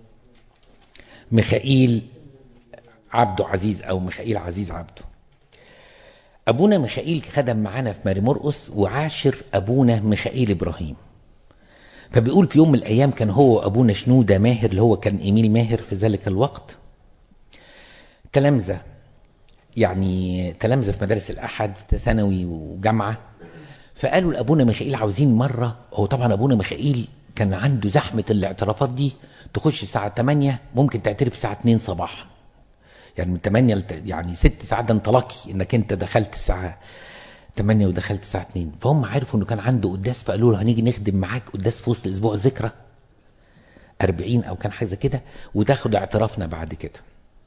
S1: ميخائيل عبده عزيز أو ميخائيل عزيز عبده أبونا ميخائيل خدم معانا في ماري مرقس وعاشر أبونا ميخائيل إبراهيم فبيقول في يوم من الأيام كان هو أبونا شنودة ماهر اللي هو كان إيميل ماهر في ذلك الوقت تلامذة يعني تلامذة في مدارس الأحد ثانوي وجامعة فقالوا لأبونا ميخائيل عاوزين مرة هو طبعا أبونا ميخائيل كان عنده زحمة الاعترافات دي تخش الساعة 8 ممكن تعترف الساعة 2 صباحا يعني من 8 لت... يعني 6 ساعات ده انت لاكي انك انت دخلت الساعه 8 ودخلت الساعه 2 فهم عرفوا انه كان عنده قداس فقالوا له هنيجي نخدم معاك قداس في وسط الاسبوع ذكرى 40 او كان حاجه زي كده وتاخد اعترافنا بعد كده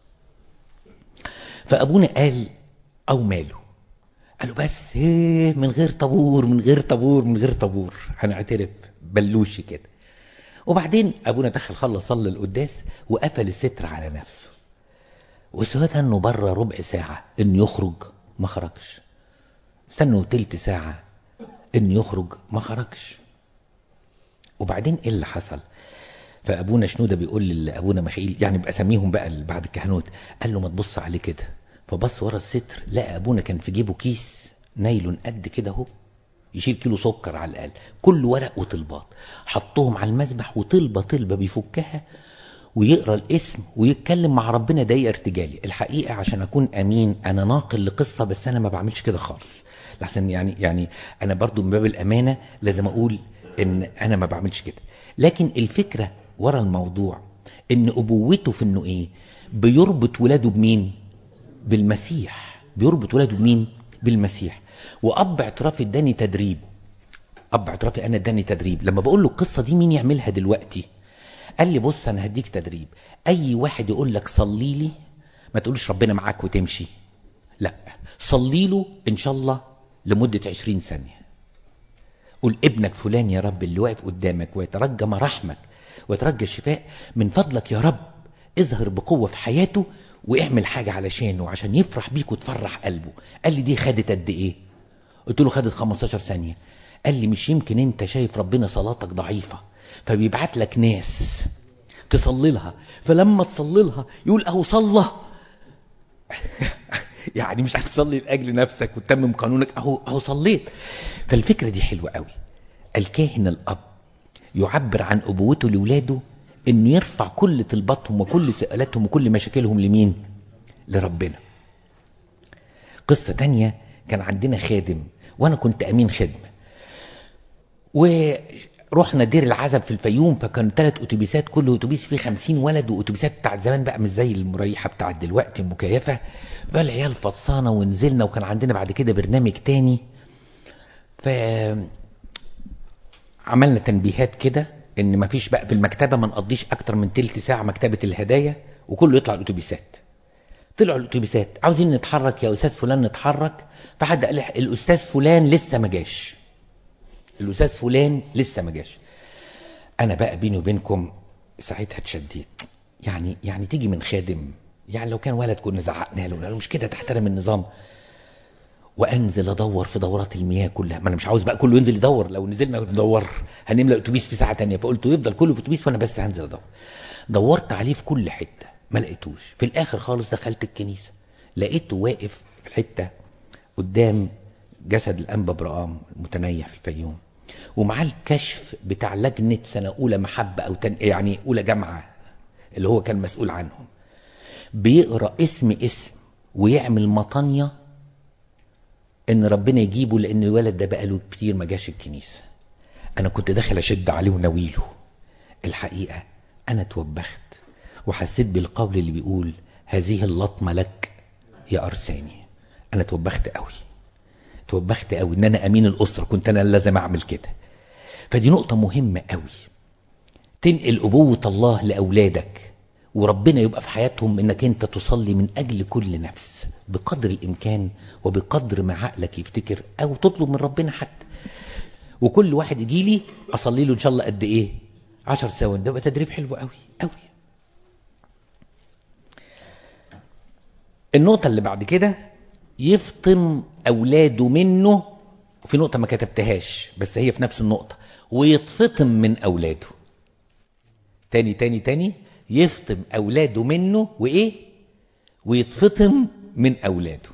S1: فابونا قال او ماله قالوا بس ايه من غير طابور من غير طابور من غير طابور هنعترف بلوش كده وبعدين ابونا دخل خلص صلى القداس وقفل الستر على نفسه وسويتها انه بره ربع ساعة انه يخرج ما خرجش استنوا تلت ساعة انه يخرج ما خرجش وبعدين ايه اللي حصل فابونا شنودة بيقول لابونا مخيل يعني باسميهم بقى بعد الكهنوت قال له ما تبص عليه كده فبص ورا الستر لقى ابونا كان في جيبه كيس نايلون قد كده اهو يشيل كيلو سكر على الاقل كل ورق وطلبات حطهم على المسبح وطلبه طلبه بيفكها ويقرا الاسم ويتكلم مع ربنا دقيقه ارتجالي الحقيقه عشان اكون امين انا ناقل لقصه بس انا ما بعملش كده خالص لحسن يعني يعني انا برضو من باب الامانه لازم اقول ان انا ما بعملش كده لكن الفكره ورا الموضوع ان ابوته في انه ايه بيربط ولاده بمين بالمسيح بيربط ولاده بمين بالمسيح واب اعترافي اداني تدريب اب اعترافي انا اداني تدريب لما بقول له القصه دي مين يعملها دلوقتي قال لي بص انا هديك تدريب اي واحد يقول لك صلي لي ما تقولش ربنا معاك وتمشي لا صلي له ان شاء الله لمدة عشرين ثانية قول ابنك فلان يا رب اللي واقف قدامك ويترجى مراحمك ويترجى الشفاء من فضلك يا رب اظهر بقوة في حياته واعمل حاجة علشانه عشان يفرح بيك وتفرح قلبه قال لي دي خدت قد ايه قلت له خدت 15 ثانيه قال لي مش يمكن انت شايف ربنا صلاتك ضعيفه فبيبعت لك ناس تصلي لها فلما تصلي لها يقول اهو صلى يعني مش هتصلي لاجل نفسك وتتمم قانونك اهو اهو صليت فالفكره دي حلوه قوي الكاهن الاب يعبر عن ابوته لاولاده انه يرفع كل طلباتهم وكل سؤالاتهم وكل مشاكلهم لمين لربنا قصه تانية كان عندنا خادم وانا كنت امين خدمه ورحنا دير العزب في الفيوم فكان ثلاث اتوبيسات كل اتوبيس فيه خمسين ولد واتوبيسات بتاعت زمان بقى مش زي المريحه بتاعت دلوقتي المكيفه فالعيال فطسانه ونزلنا وكان عندنا بعد كده برنامج تاني ف عملنا تنبيهات كده ان مفيش بقى في المكتبه ما نقضيش اكتر من تلت ساعه مكتبه الهدايا وكله يطلع الاتوبيسات طلعوا الاتوبيسات عاوزين نتحرك يا استاذ فلان نتحرك فحد قال الاستاذ فلان لسه ما جاش الاستاذ فلان لسه ما جاش انا بقى بيني وبينكم ساعتها اتشديت يعني يعني تيجي من خادم يعني لو كان ولد كنا زعقنا له مش كده تحترم النظام وانزل ادور في دورات المياه كلها ما انا مش عاوز بقى كله ينزل يدور لو نزلنا ندور هنملى اتوبيس في ساعه تانية فقلت يفضل كله في اتوبيس وانا بس هنزل ادور دورت عليه في كل حته ما لقيتوش في الاخر خالص دخلت الكنيسه لقيته واقف في الحته قدام جسد الانبا برقام المتنيح في الفيوم ومعاه الكشف بتاع لجنه سنه اولى محبه او تن... يعني اولى جامعه اللي هو كان مسؤول عنهم بيقرا اسم اسم ويعمل مطانيه ان ربنا يجيبه لان الولد ده بقاله كتير ما جاش الكنيسه انا كنت داخل اشد عليه وناويله الحقيقه انا توبخت وحسيت بالقول اللي بيقول هذه اللطمه لك يا ارساني انا توبخت قوي توبخت قوي ان انا امين الاسره كنت انا لازم اعمل كده فدي نقطه مهمه قوي تنقل ابوه الله لاولادك وربنا يبقى في حياتهم انك انت تصلي من اجل كل نفس بقدر الامكان وبقدر ما عقلك يفتكر او تطلب من ربنا حتى وكل واحد يجي لي اصلي له ان شاء الله قد ايه عشر ثواني ده يبقى تدريب حلو قوي قوي النقطة اللي بعد كده يفطم أولاده منه في نقطة ما كتبتهاش بس هي في نفس النقطة ويتفطم من أولاده تاني تاني تاني يفطم أولاده منه وإيه ويتفطم من أولاده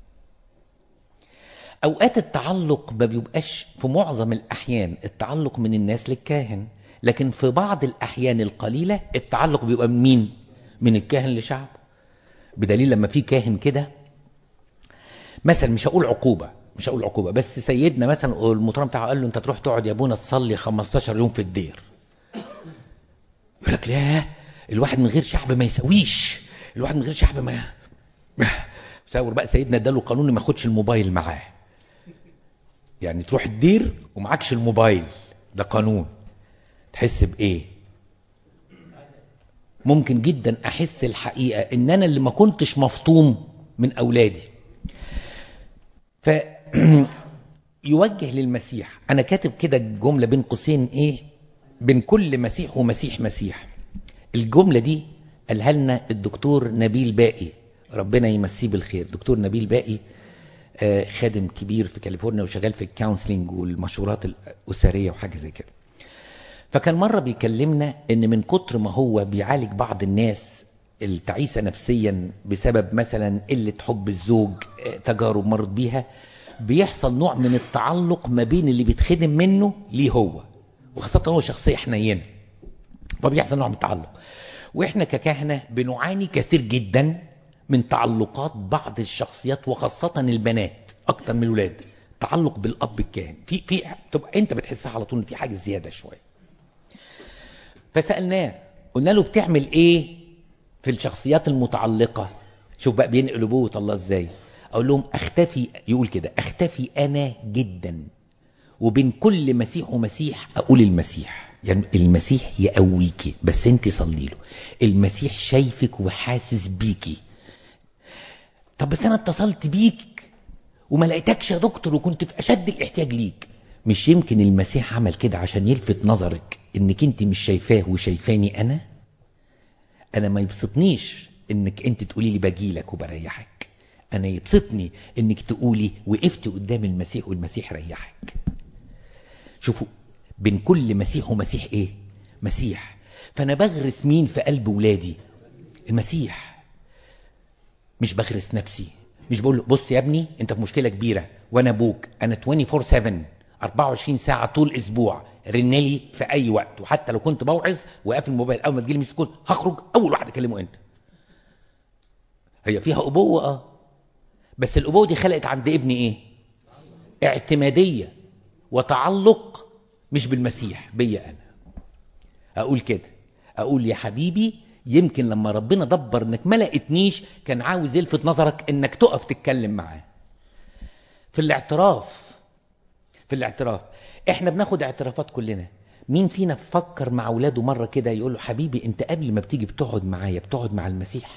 S1: أوقات التعلق ما بيبقاش في معظم الأحيان التعلق من الناس للكاهن لكن في بعض الأحيان القليلة التعلق بيبقى من مين؟ من الكاهن لشعبه بدليل لما في كاهن كده مثلا مش هقول عقوبة مش هقول عقوبة بس سيدنا مثلا المطران بتاعه قال له انت تروح تقعد يا ابونا تصلي 15 يوم في الدير يقول لك لا الواحد من غير شعب ما يسويش الواحد من غير شعب ما تصور بقى سيدنا اداله قانون ما ياخدش الموبايل معاه يعني تروح الدير ومعكش الموبايل ده قانون تحس بايه ممكن جدا احس الحقيقه ان انا اللي ما كنتش مفطوم من اولادي ف يوجه للمسيح انا كاتب كده جمله بين قوسين ايه بين كل مسيح ومسيح مسيح الجمله دي قالها لنا الدكتور نبيل باقي ربنا يمسيه بالخير دكتور نبيل باقي آه خادم كبير في كاليفورنيا وشغال في الكونسلنج والمشورات الاسريه وحاجه زي كده فكان مرة بيكلمنا ان من كتر ما هو بيعالج بعض الناس التعيسة نفسيا بسبب مثلا قلة حب الزوج تجارب مرت بيها بيحصل نوع من التعلق ما بين اللي بيتخدم منه ليه هو وخاصة هو شخصية حنينة فبيحصل نوع من التعلق واحنا ككهنة بنعاني كثير جدا من تعلقات بعض الشخصيات وخاصة البنات اكتر من الولاد تعلق بالاب الكاهن في في تبقى انت بتحسها على طول ان في حاجه زياده شويه فسالناه قلنا له بتعمل ايه في الشخصيات المتعلقه شوف بقى بينقل ابوه الله ازاي اقول لهم اختفي يقول كده اختفي انا جدا وبين كل مسيح ومسيح اقول المسيح يعني المسيح يقويكي بس انت صلي له المسيح شايفك وحاسس بيكي طب بس انا اتصلت بيك وما لقيتكش يا دكتور وكنت في اشد الاحتياج ليك مش يمكن المسيح عمل كده عشان يلفت نظرك انك انت مش شايفاه وشايفاني انا انا ما يبسطنيش انك انت تقولي لي باجيلك وبريحك انا يبسطني انك تقولي وقفت قدام المسيح والمسيح ريحك شوفوا بين كل مسيح ومسيح ايه مسيح فانا بغرس مين في قلب ولادي المسيح مش بغرس نفسي مش بقول له بص يا ابني انت في مشكله كبيره وانا ابوك انا 24 7 24 ساعه طول اسبوع رنلي في اي وقت وحتى لو كنت بوعظ وقافل الموبايل اول ما تجيلي ميس كول هخرج اول واحد اكلمه انت هي فيها ابوه اه بس الابوه دي خلقت عند ابني ايه اعتماديه وتعلق مش بالمسيح بيا انا اقول كده اقول يا حبيبي يمكن لما ربنا دبر انك ما لقيتنيش كان عاوز يلفت نظرك انك تقف تتكلم معاه في الاعتراف في الاعتراف احنا بناخد اعترافات كلنا مين فينا فكر مع اولاده مره كده يقول له حبيبي انت قبل ما بتيجي بتقعد معايا بتقعد مع المسيح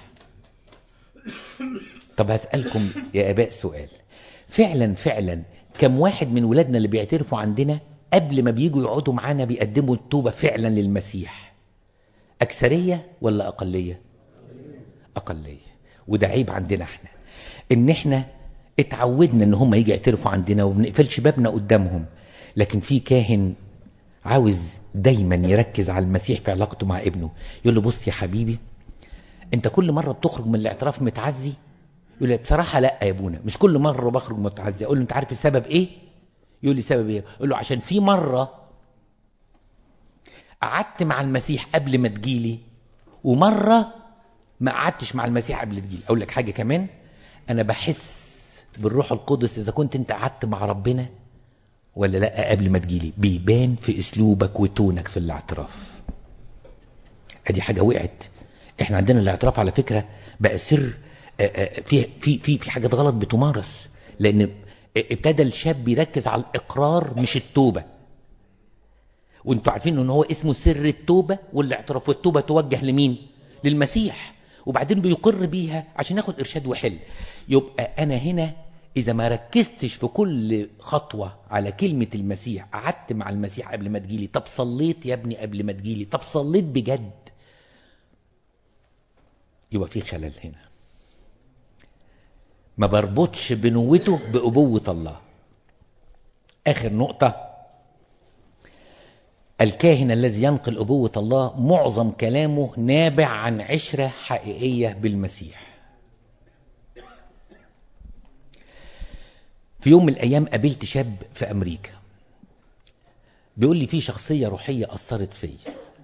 S1: طب هسالكم يا اباء سؤال فعلا فعلا كم واحد من ولادنا اللي بيعترفوا عندنا قبل ما بييجوا يقعدوا معانا بيقدموا التوبه فعلا للمسيح اكثريه ولا اقليه اقليه وده عيب عندنا احنا ان احنا اتعودنا ان هم يجي يعترفوا عندنا وبنقفلش بابنا قدامهم لكن في كاهن عاوز دايما يركز على المسيح في علاقته مع ابنه يقول له بص يا حبيبي انت كل مرة بتخرج من الاعتراف متعزي يقول لي بصراحة لا يا ابونا مش كل مرة بخرج متعزي اقول له انت عارف السبب ايه يقول لي سبب ايه اقول له عشان في مرة قعدت مع المسيح قبل ما تجيلي ومرة ما قعدتش مع المسيح قبل تجيلي اقول لك حاجة كمان انا بحس بالروح القدس اذا كنت انت قعدت مع ربنا ولا لا قبل ما تجيلي بيبان في اسلوبك وتونك في الاعتراف ادي حاجة وقعت احنا عندنا الاعتراف على فكرة بقى سر في في في في حاجات غلط بتمارس لان ابتدى الشاب يركز على الاقرار مش التوبة وانتوا عارفين ان هو اسمه سر التوبة والاعتراف والتوبة توجه لمين للمسيح وبعدين بيقر بيها عشان ياخد ارشاد وحل يبقى انا هنا اذا ما ركزتش في كل خطوة على كلمة المسيح قعدت مع المسيح قبل ما تجيلي طب صليت يا ابني قبل ما تجيلي طب صليت بجد يبقى في خلل هنا ما بربطش بنوته بأبوة الله آخر نقطة الكاهن الذي ينقل أبوة الله معظم كلامه نابع عن عشرة حقيقية بالمسيح في يوم من الأيام قابلت شاب في أمريكا بيقول لي في شخصية روحية أثرت فيا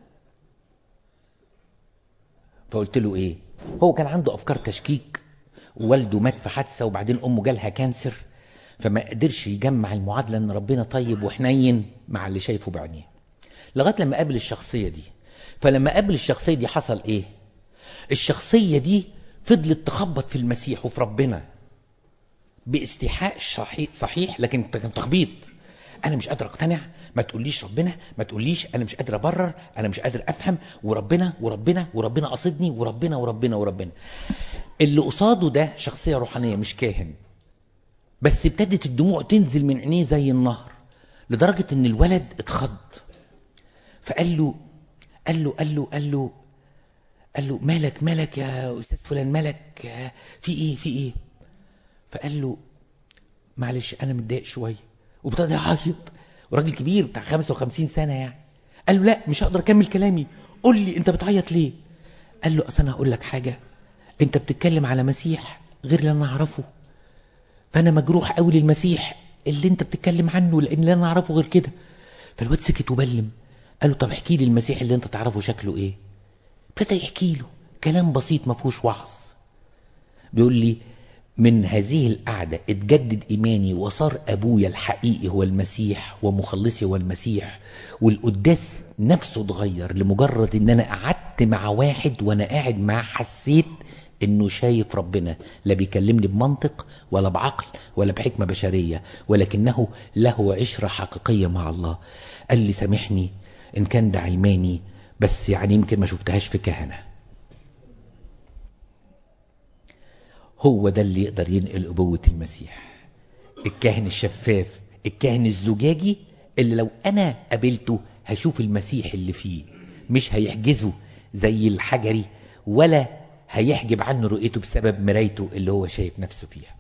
S1: فقلت له إيه هو كان عنده أفكار تشكيك ووالده مات في حادثة وبعدين أمه جالها كانسر فما قدرش يجمع المعادلة ان ربنا طيب وحنين مع اللي شايفه بعينيه لغاية لما قابل الشخصية دي فلما قابل الشخصية دي حصل ايه الشخصية دي فضلت تخبط في المسيح وفي ربنا باستيحاء صحيح, صحيح لكن كان تخبيط انا مش قادر اقتنع ما تقوليش ربنا ما تقوليش انا مش قادر ابرر انا مش قادر افهم وربنا وربنا وربنا قصدني وربنا وربنا وربنا اللي قصاده ده شخصية روحانية مش كاهن بس ابتدت الدموع تنزل من عينيه زي النهر لدرجة ان الولد اتخض فقال له قال له قال له قال له قال له مالك مالك يا استاذ فلان مالك في ايه في ايه فقال له معلش انا متضايق شويه وابتدى يعيط وراجل كبير بتاع 55 سنه يعني قال له لا مش هقدر اكمل كلامي قول لي انت بتعيط ليه قال له اصل انا هقول لك حاجه انت بتتكلم على مسيح غير اللي انا اعرفه فانا مجروح قوي للمسيح اللي انت بتتكلم عنه لان اللي انا اعرفه غير كده فالواد سكت وبلم قال له طب احكي لي المسيح اللي انت تعرفه شكله ايه ابتدى يحكي له كلام بسيط ما فيهوش وعظ بيقول لي من هذه القعدة اتجدد إيماني وصار أبويا الحقيقي هو المسيح ومخلصي هو المسيح والقداس نفسه اتغير لمجرد إن أنا قعدت مع واحد وأنا قاعد معاه حسيت إنه شايف ربنا لا بيكلمني بمنطق ولا بعقل ولا بحكمة بشرية ولكنه له عشرة حقيقية مع الله قال لي سامحني إن كان ده علماني بس يعني يمكن ما شفتهاش في كهنة هو ده اللي يقدر ينقل أبوة المسيح الكاهن الشفاف الكاهن الزجاجي اللي لو أنا قابلته هشوف المسيح اللي فيه مش هيحجزه زي الحجري ولا هيحجب عنه رؤيته بسبب مرايته اللي هو شايف نفسه فيها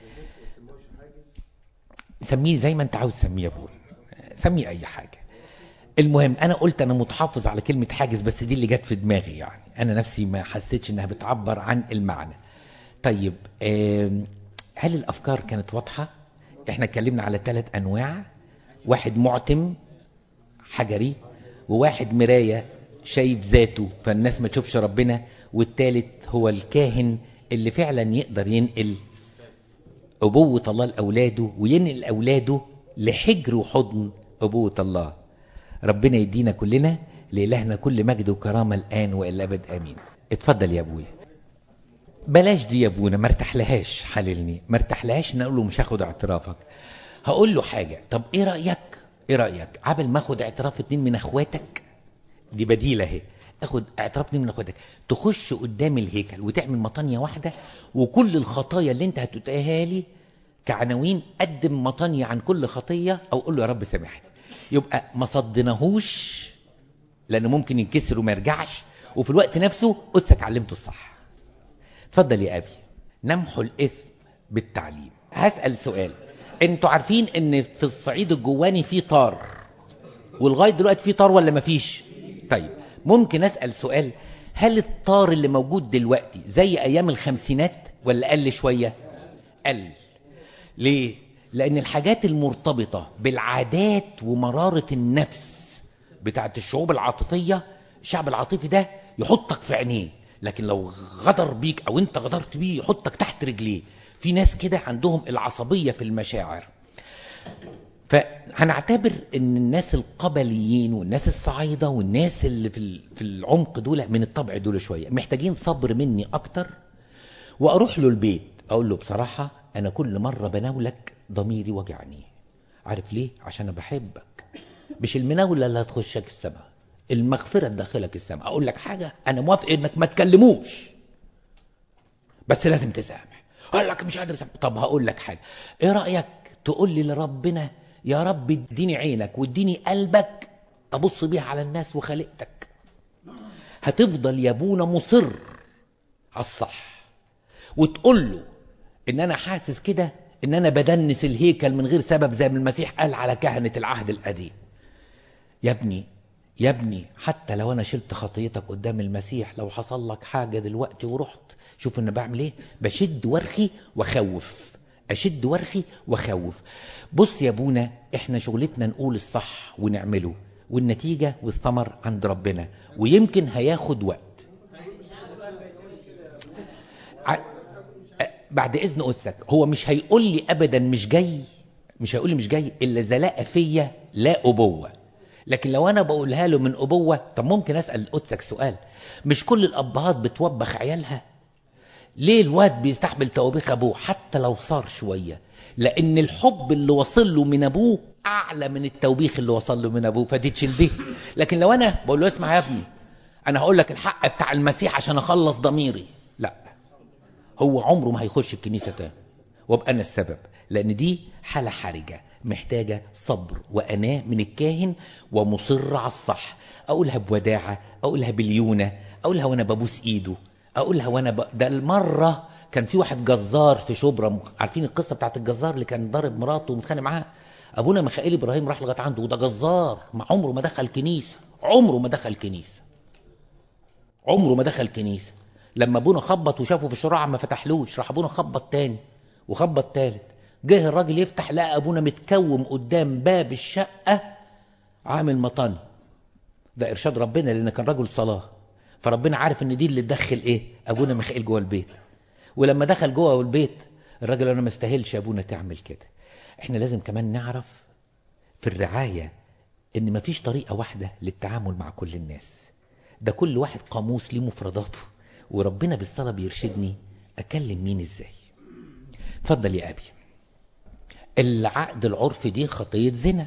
S1: سميه زي ما انت عاوز تسميه يا ابوي سميه اي حاجة المهم انا قلت انا متحفظ على كلمة حاجز بس دي اللي جت في دماغي يعني انا نفسي ما حسيتش انها بتعبر عن المعنى طيب هل الافكار كانت واضحة احنا اتكلمنا على ثلاث انواع واحد معتم حجري وواحد مراية شايف ذاته فالناس ما تشوفش ربنا والثالث هو الكاهن اللي فعلا يقدر ينقل أبوة الله لأولاده وينقل أولاده لحجر وحضن أبوة الله ربنا يدينا كلنا لإلهنا كل مجد وكرامة الآن وإلى أبد آمين اتفضل يا أبويا بلاش دي يا أبونا ما ارتحلهاش حللني ما ارتحلهاش نقول له مش هاخد اعترافك هقول له حاجة طب ايه رأيك ايه رأيك عبل ما اخد اعتراف اتنين من اخواتك دي بديلة اهي اخد اعتراف اتنين من اخواتك تخش قدام الهيكل وتعمل مطانية واحدة وكل الخطايا اللي انت هتتقاها لي كعناوين قدم مطانية عن كل خطية او قول له يا رب سامحني يبقى ما صدناهوش لانه ممكن ينكسر وما يرجعش وفي الوقت نفسه قدسك علمته الصح اتفضل يا ابي نمحو الاثم بالتعليم هسأل سؤال انتوا عارفين ان في الصعيد الجواني في طار ولغاية دلوقتي في طار ولا مفيش طيب ممكن اسأل سؤال هل الطار اللي موجود دلوقتي زي ايام الخمسينات ولا قل شوية قل ليه لان الحاجات المرتبطة بالعادات ومرارة النفس بتاعت الشعوب العاطفية الشعب العاطفي ده يحطك في عينيه لكن لو غدر بيك او انت غدرت بيه يحطك تحت رجليه في ناس كده عندهم العصبية في المشاعر فهنعتبر ان الناس القبليين والناس الصعيدة والناس اللي في في العمق دول من الطبع دول شوية محتاجين صبر مني اكتر واروح له البيت اقول له بصراحة انا كل مرة بناولك ضميري وجعني عارف ليه عشان انا بحبك مش المناولة اللي هتخشك السماء المغفرة تدخلك السماء اقول لك حاجة انا موافق انك ما تكلموش بس لازم تسامح اقول لك مش قادر اسامح طب هقول لك حاجة ايه رأيك تقول لي لربنا يا رب اديني عينك واديني قلبك ابص بيها على الناس وخلقتك هتفضل يا ابونا مصر على الصح وتقول له ان انا حاسس كده ان انا بدنس الهيكل من غير سبب زي ما المسيح قال على كهنة العهد القديم يا ابني يا ابني حتى لو انا شلت خطيتك قدام المسيح لو حصل لك حاجة دلوقتي ورحت شوف انا بعمل ايه بشد ورخي واخوف اشد ورخي واخوف بص يا ابونا احنا شغلتنا نقول الصح ونعمله والنتيجة والثمر عند ربنا ويمكن هياخد وقت ع... بعد اذن قدسك هو مش هيقول لي ابدا مش جاي مش هيقول لي مش جاي الا اذا لقى فيا لا ابوه لكن لو انا بقولها له من ابوه طب ممكن اسال قدسك سؤال مش كل الابهات بتوبخ عيالها ليه الواد بيستحمل توبيخ ابوه حتى لو صار شويه لان الحب اللي وصل له من ابوه اعلى من التوبيخ اللي وصل له من ابوه فدي تشيل دي لكن لو انا بقول له اسمع يا ابني انا هقول لك الحق بتاع المسيح عشان اخلص ضميري لا هو عمره ما هيخش الكنيسه تاني وابقى انا السبب لان دي حاله حرجه محتاجة صبر وأناة من الكاهن ومصر على الصح أقولها بوداعة أقولها بليونة أقولها وأنا ببوس إيده أقولها وأنا ب... ده المرة كان في واحد جزار في شبرا عارفين القصة بتاعت الجزار اللي كان ضارب مراته ومتخانق معاها أبونا ميخائيل إبراهيم راح لغاية عنده وده جزار ما عمره ما دخل كنيسة عمره ما دخل كنيسة عمره ما دخل كنيسة لما ابونا خبط وشافه في الشراع ما فتحلوش راح ابونا خبط تاني وخبط تالت جه الراجل يفتح لقى ابونا متكوم قدام باب الشقة عامل مطن ده ارشاد ربنا لان كان رجل صلاة فربنا عارف ان دي اللي تدخل ايه ابونا ميخائيل جوه البيت ولما دخل جوه البيت الراجل انا ما استاهلش يا ابونا تعمل كده احنا لازم كمان نعرف في الرعاية ان مفيش طريقة واحدة للتعامل مع كل الناس ده كل واحد قاموس ليه مفرداته وربنا بالصلاة بيرشدني اكلم مين ازاي اتفضل يا ابي العقد العرفي دي خطية زنا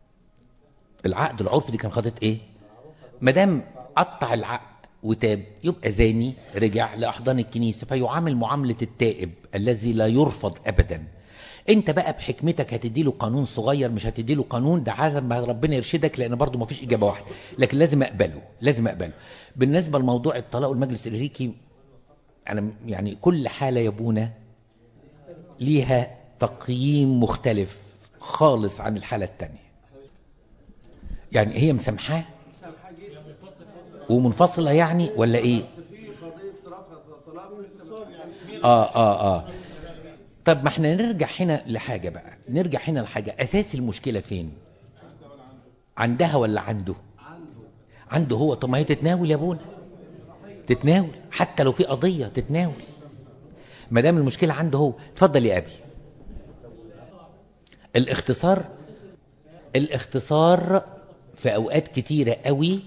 S1: العقد العرفي دي كان خطية ايه مدام قطع العقد وتاب يبقى زاني رجع لأحضان الكنيسة فيعامل معاملة التائب الذي لا يرفض أبدا انت بقى بحكمتك هتدي له قانون صغير مش هتدي له قانون ده عزم ما ربنا يرشدك لان برضه ما فيش اجابه واحده لكن لازم اقبله لازم اقبله بالنسبه لموضوع الطلاق والمجلس الامريكي أنا يعني كل حالة يا ابونا ليها تقييم مختلف خالص عن الحالة التانية يعني هي مسامحاه ومنفصلة يعني ولا ايه اه اه اه طب ما احنا نرجع هنا لحاجة بقى نرجع هنا لحاجة اساس المشكلة فين عندها ولا عنده عنده هو طب ما هي تتناول يا ابونا تتناول حتى لو في قضية تتناول ما دام المشكلة عنده هو اتفضل يا ابي الاختصار الاختصار في اوقات كتيرة قوي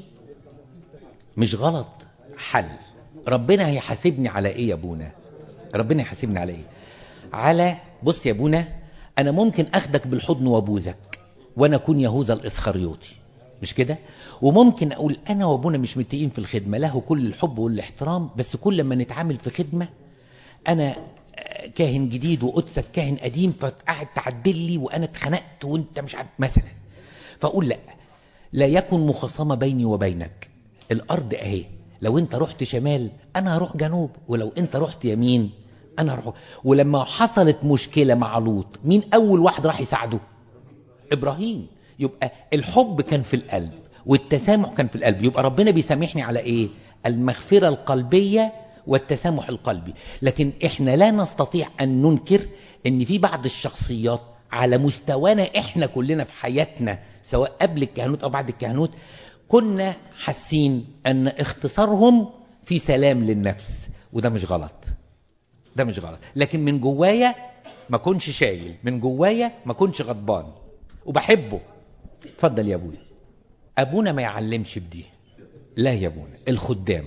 S1: مش غلط حل ربنا هيحاسبني على ايه يا ابونا ربنا يحاسبني على ايه على بص يا ابونا انا ممكن اخدك بالحضن وابوزك وانا اكون يهوذا الاسخريوطي مش كده وممكن اقول انا وابونا مش متفقين في الخدمه له كل الحب والاحترام بس كل ما نتعامل في خدمه انا كاهن جديد وقدسك كاهن قديم فقاعد تعدل لي وانا اتخنقت وانت مش عارف مثلا فاقول لا لا يكن مخاصمه بيني وبينك الارض اهي لو انت رحت شمال انا هروح جنوب ولو انت رحت يمين انا هروح ولما حصلت مشكله مع لوط مين اول واحد راح يساعده ابراهيم يبقى الحب كان في القلب والتسامح كان في القلب يبقى ربنا بيسامحني على ايه المغفره القلبيه والتسامح القلبي لكن احنا لا نستطيع ان ننكر ان في بعض الشخصيات على مستوانا احنا كلنا في حياتنا سواء قبل الكهنوت او بعد الكهنوت كنا حاسين ان اختصارهم في سلام للنفس وده مش غلط ده مش غلط لكن من جوايا ما كنش شايل من جوايا ما كنش غضبان وبحبه اتفضل يا ابويا ابونا ما يعلمش بدي لا يا ابونا الخدام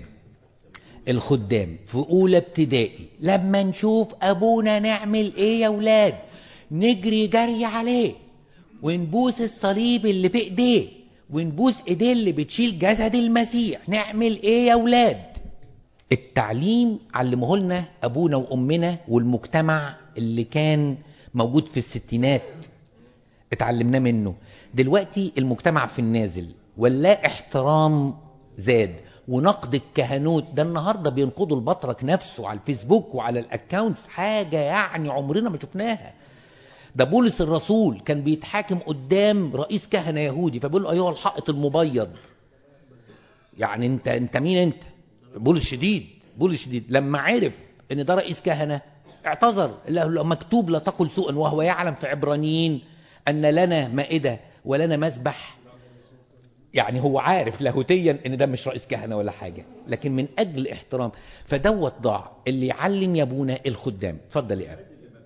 S1: الخدام في اولى ابتدائي لما نشوف ابونا نعمل ايه يا ولاد نجري جري عليه ونبوس الصليب اللي في ايديه ونبوس ايديه اللي بتشيل جسد المسيح نعمل ايه يا ولاد التعليم علمه لنا ابونا وامنا والمجتمع اللي كان موجود في الستينات اتعلمناه منه دلوقتي المجتمع في النازل ولا احترام زاد ونقد الكهنوت ده النهارده بينقضوا البطرك نفسه على الفيسبوك وعلى الاكونتس حاجه يعني عمرنا ما شفناها ده بولس الرسول كان بيتحاكم قدام رئيس كهنه يهودي فبيقول له ايها الحائط المبيض يعني انت انت مين انت بولس شديد بولس شديد لما عرف ان ده رئيس كهنه اعتذر له مكتوب لا تقل سوءا وهو يعلم في عبرانيين ان لنا مائده ولنا مذبح يعني هو عارف لاهوتيا ان ده مش رئيس كهنه ولا حاجه لكن من اجل احترام فدوت ضاع اللي يعلم يا ابونا الخدام اتفضل يا ابي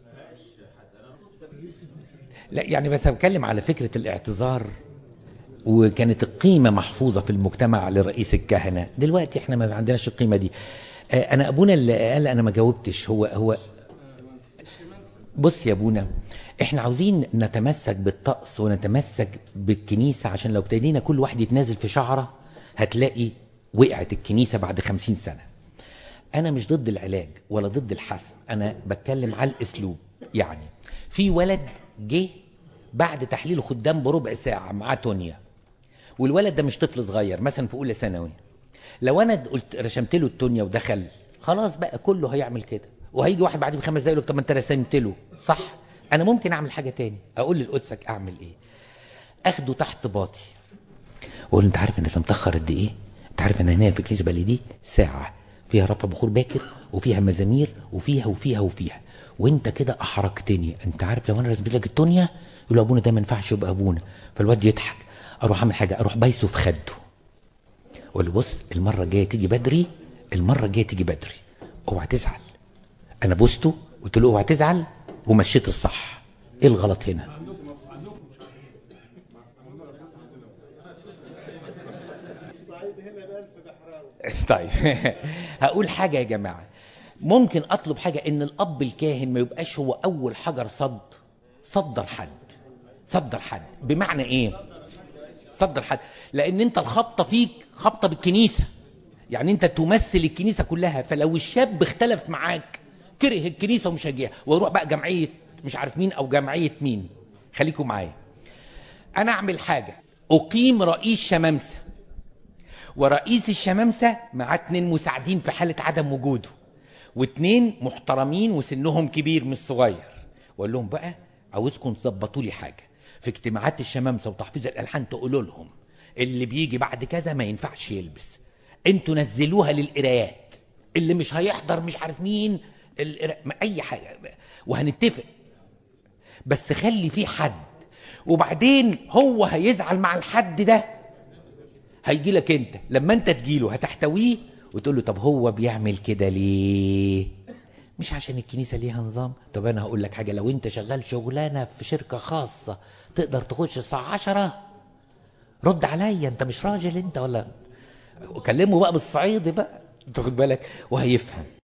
S1: لا يعني بس بتكلم على فكره الاعتذار وكانت القيمة محفوظة في المجتمع لرئيس الكهنة دلوقتي احنا ما عندناش القيمة دي انا ابونا اللي قال انا ما جاوبتش هو هو بص يا ابونا احنا عاوزين نتمسك بالطقس ونتمسك بالكنيسة عشان لو ابتدينا كل واحد يتنازل في شعره هتلاقي وقعت الكنيسة بعد خمسين سنة انا مش ضد العلاج ولا ضد الحسم انا بتكلم على الاسلوب يعني في ولد جه بعد تحليل خدام بربع ساعة معاه تونيا والولد ده مش طفل صغير مثلا في اولى ثانوي لو انا قلت رسمت له التونيا ودخل خلاص بقى كله هيعمل كده وهيجي واحد بعد بخمس دقايق يقول طب ما انت رسمت له صح انا ممكن اعمل حاجه تاني اقول للقدسك اعمل ايه اخده تحت باطي واقول انت عارف ان انت متاخر قد ايه انت عارف ان هنا في الكنيسه دي ساعه فيها رفع بخور باكر وفيها مزامير وفيها وفيها وفيها وانت كده احرجتني انت عارف لو انا رسمت لك التونيا يقول له ابونا ده ما ينفعش يبقى ابونا فالواد يضحك اروح اعمل حاجه اروح بايسه في خده اقول له بص المره الجايه تيجي بدري المره الجايه تيجي بدري اوعى تزعل انا بوسته قلت له اوعى تزعل ومشيت الصح ايه الغلط هنا طيب هقول حاجه يا جماعه ممكن اطلب حاجه ان الاب الكاهن ما يبقاش هو اول حجر صد صدر حد صدر حد بمعنى ايه صدر حد لان انت الخبطه فيك خبطه بالكنيسه يعني انت تمثل الكنيسه كلها فلو الشاب اختلف معاك كره الكنيسه ومش هيجيها ويروح بقى جمعيه مش عارف مين او جمعيه مين خليكم معايا انا اعمل حاجه اقيم رئيس شمامسه ورئيس الشمامسه معاه اتنين مساعدين في حاله عدم وجوده واتنين محترمين وسنهم كبير مش صغير واقول لهم بقى عاوزكم تظبطوا لي حاجه في اجتماعات الشمامسه وتحفيظ الالحان تقولوا لهم اللي بيجي بعد كذا ما ينفعش يلبس انتوا نزلوها للقرايات اللي مش هيحضر مش عارف مين القرا... ما اي حاجه وهنتفق بس خلي في حد وبعدين هو هيزعل مع الحد ده هيجي لك انت لما انت تجيله هتحتويه وتقول له طب هو بيعمل كده ليه مش عشان الكنيسه ليها نظام طب انا هقول لك حاجه لو انت شغال شغلانه في شركه خاصه تقدر تخش الساعه 10 رد عليا انت مش راجل انت ولا كلمه بقى بالصعيدي بقى تاخد بالك وهيفهم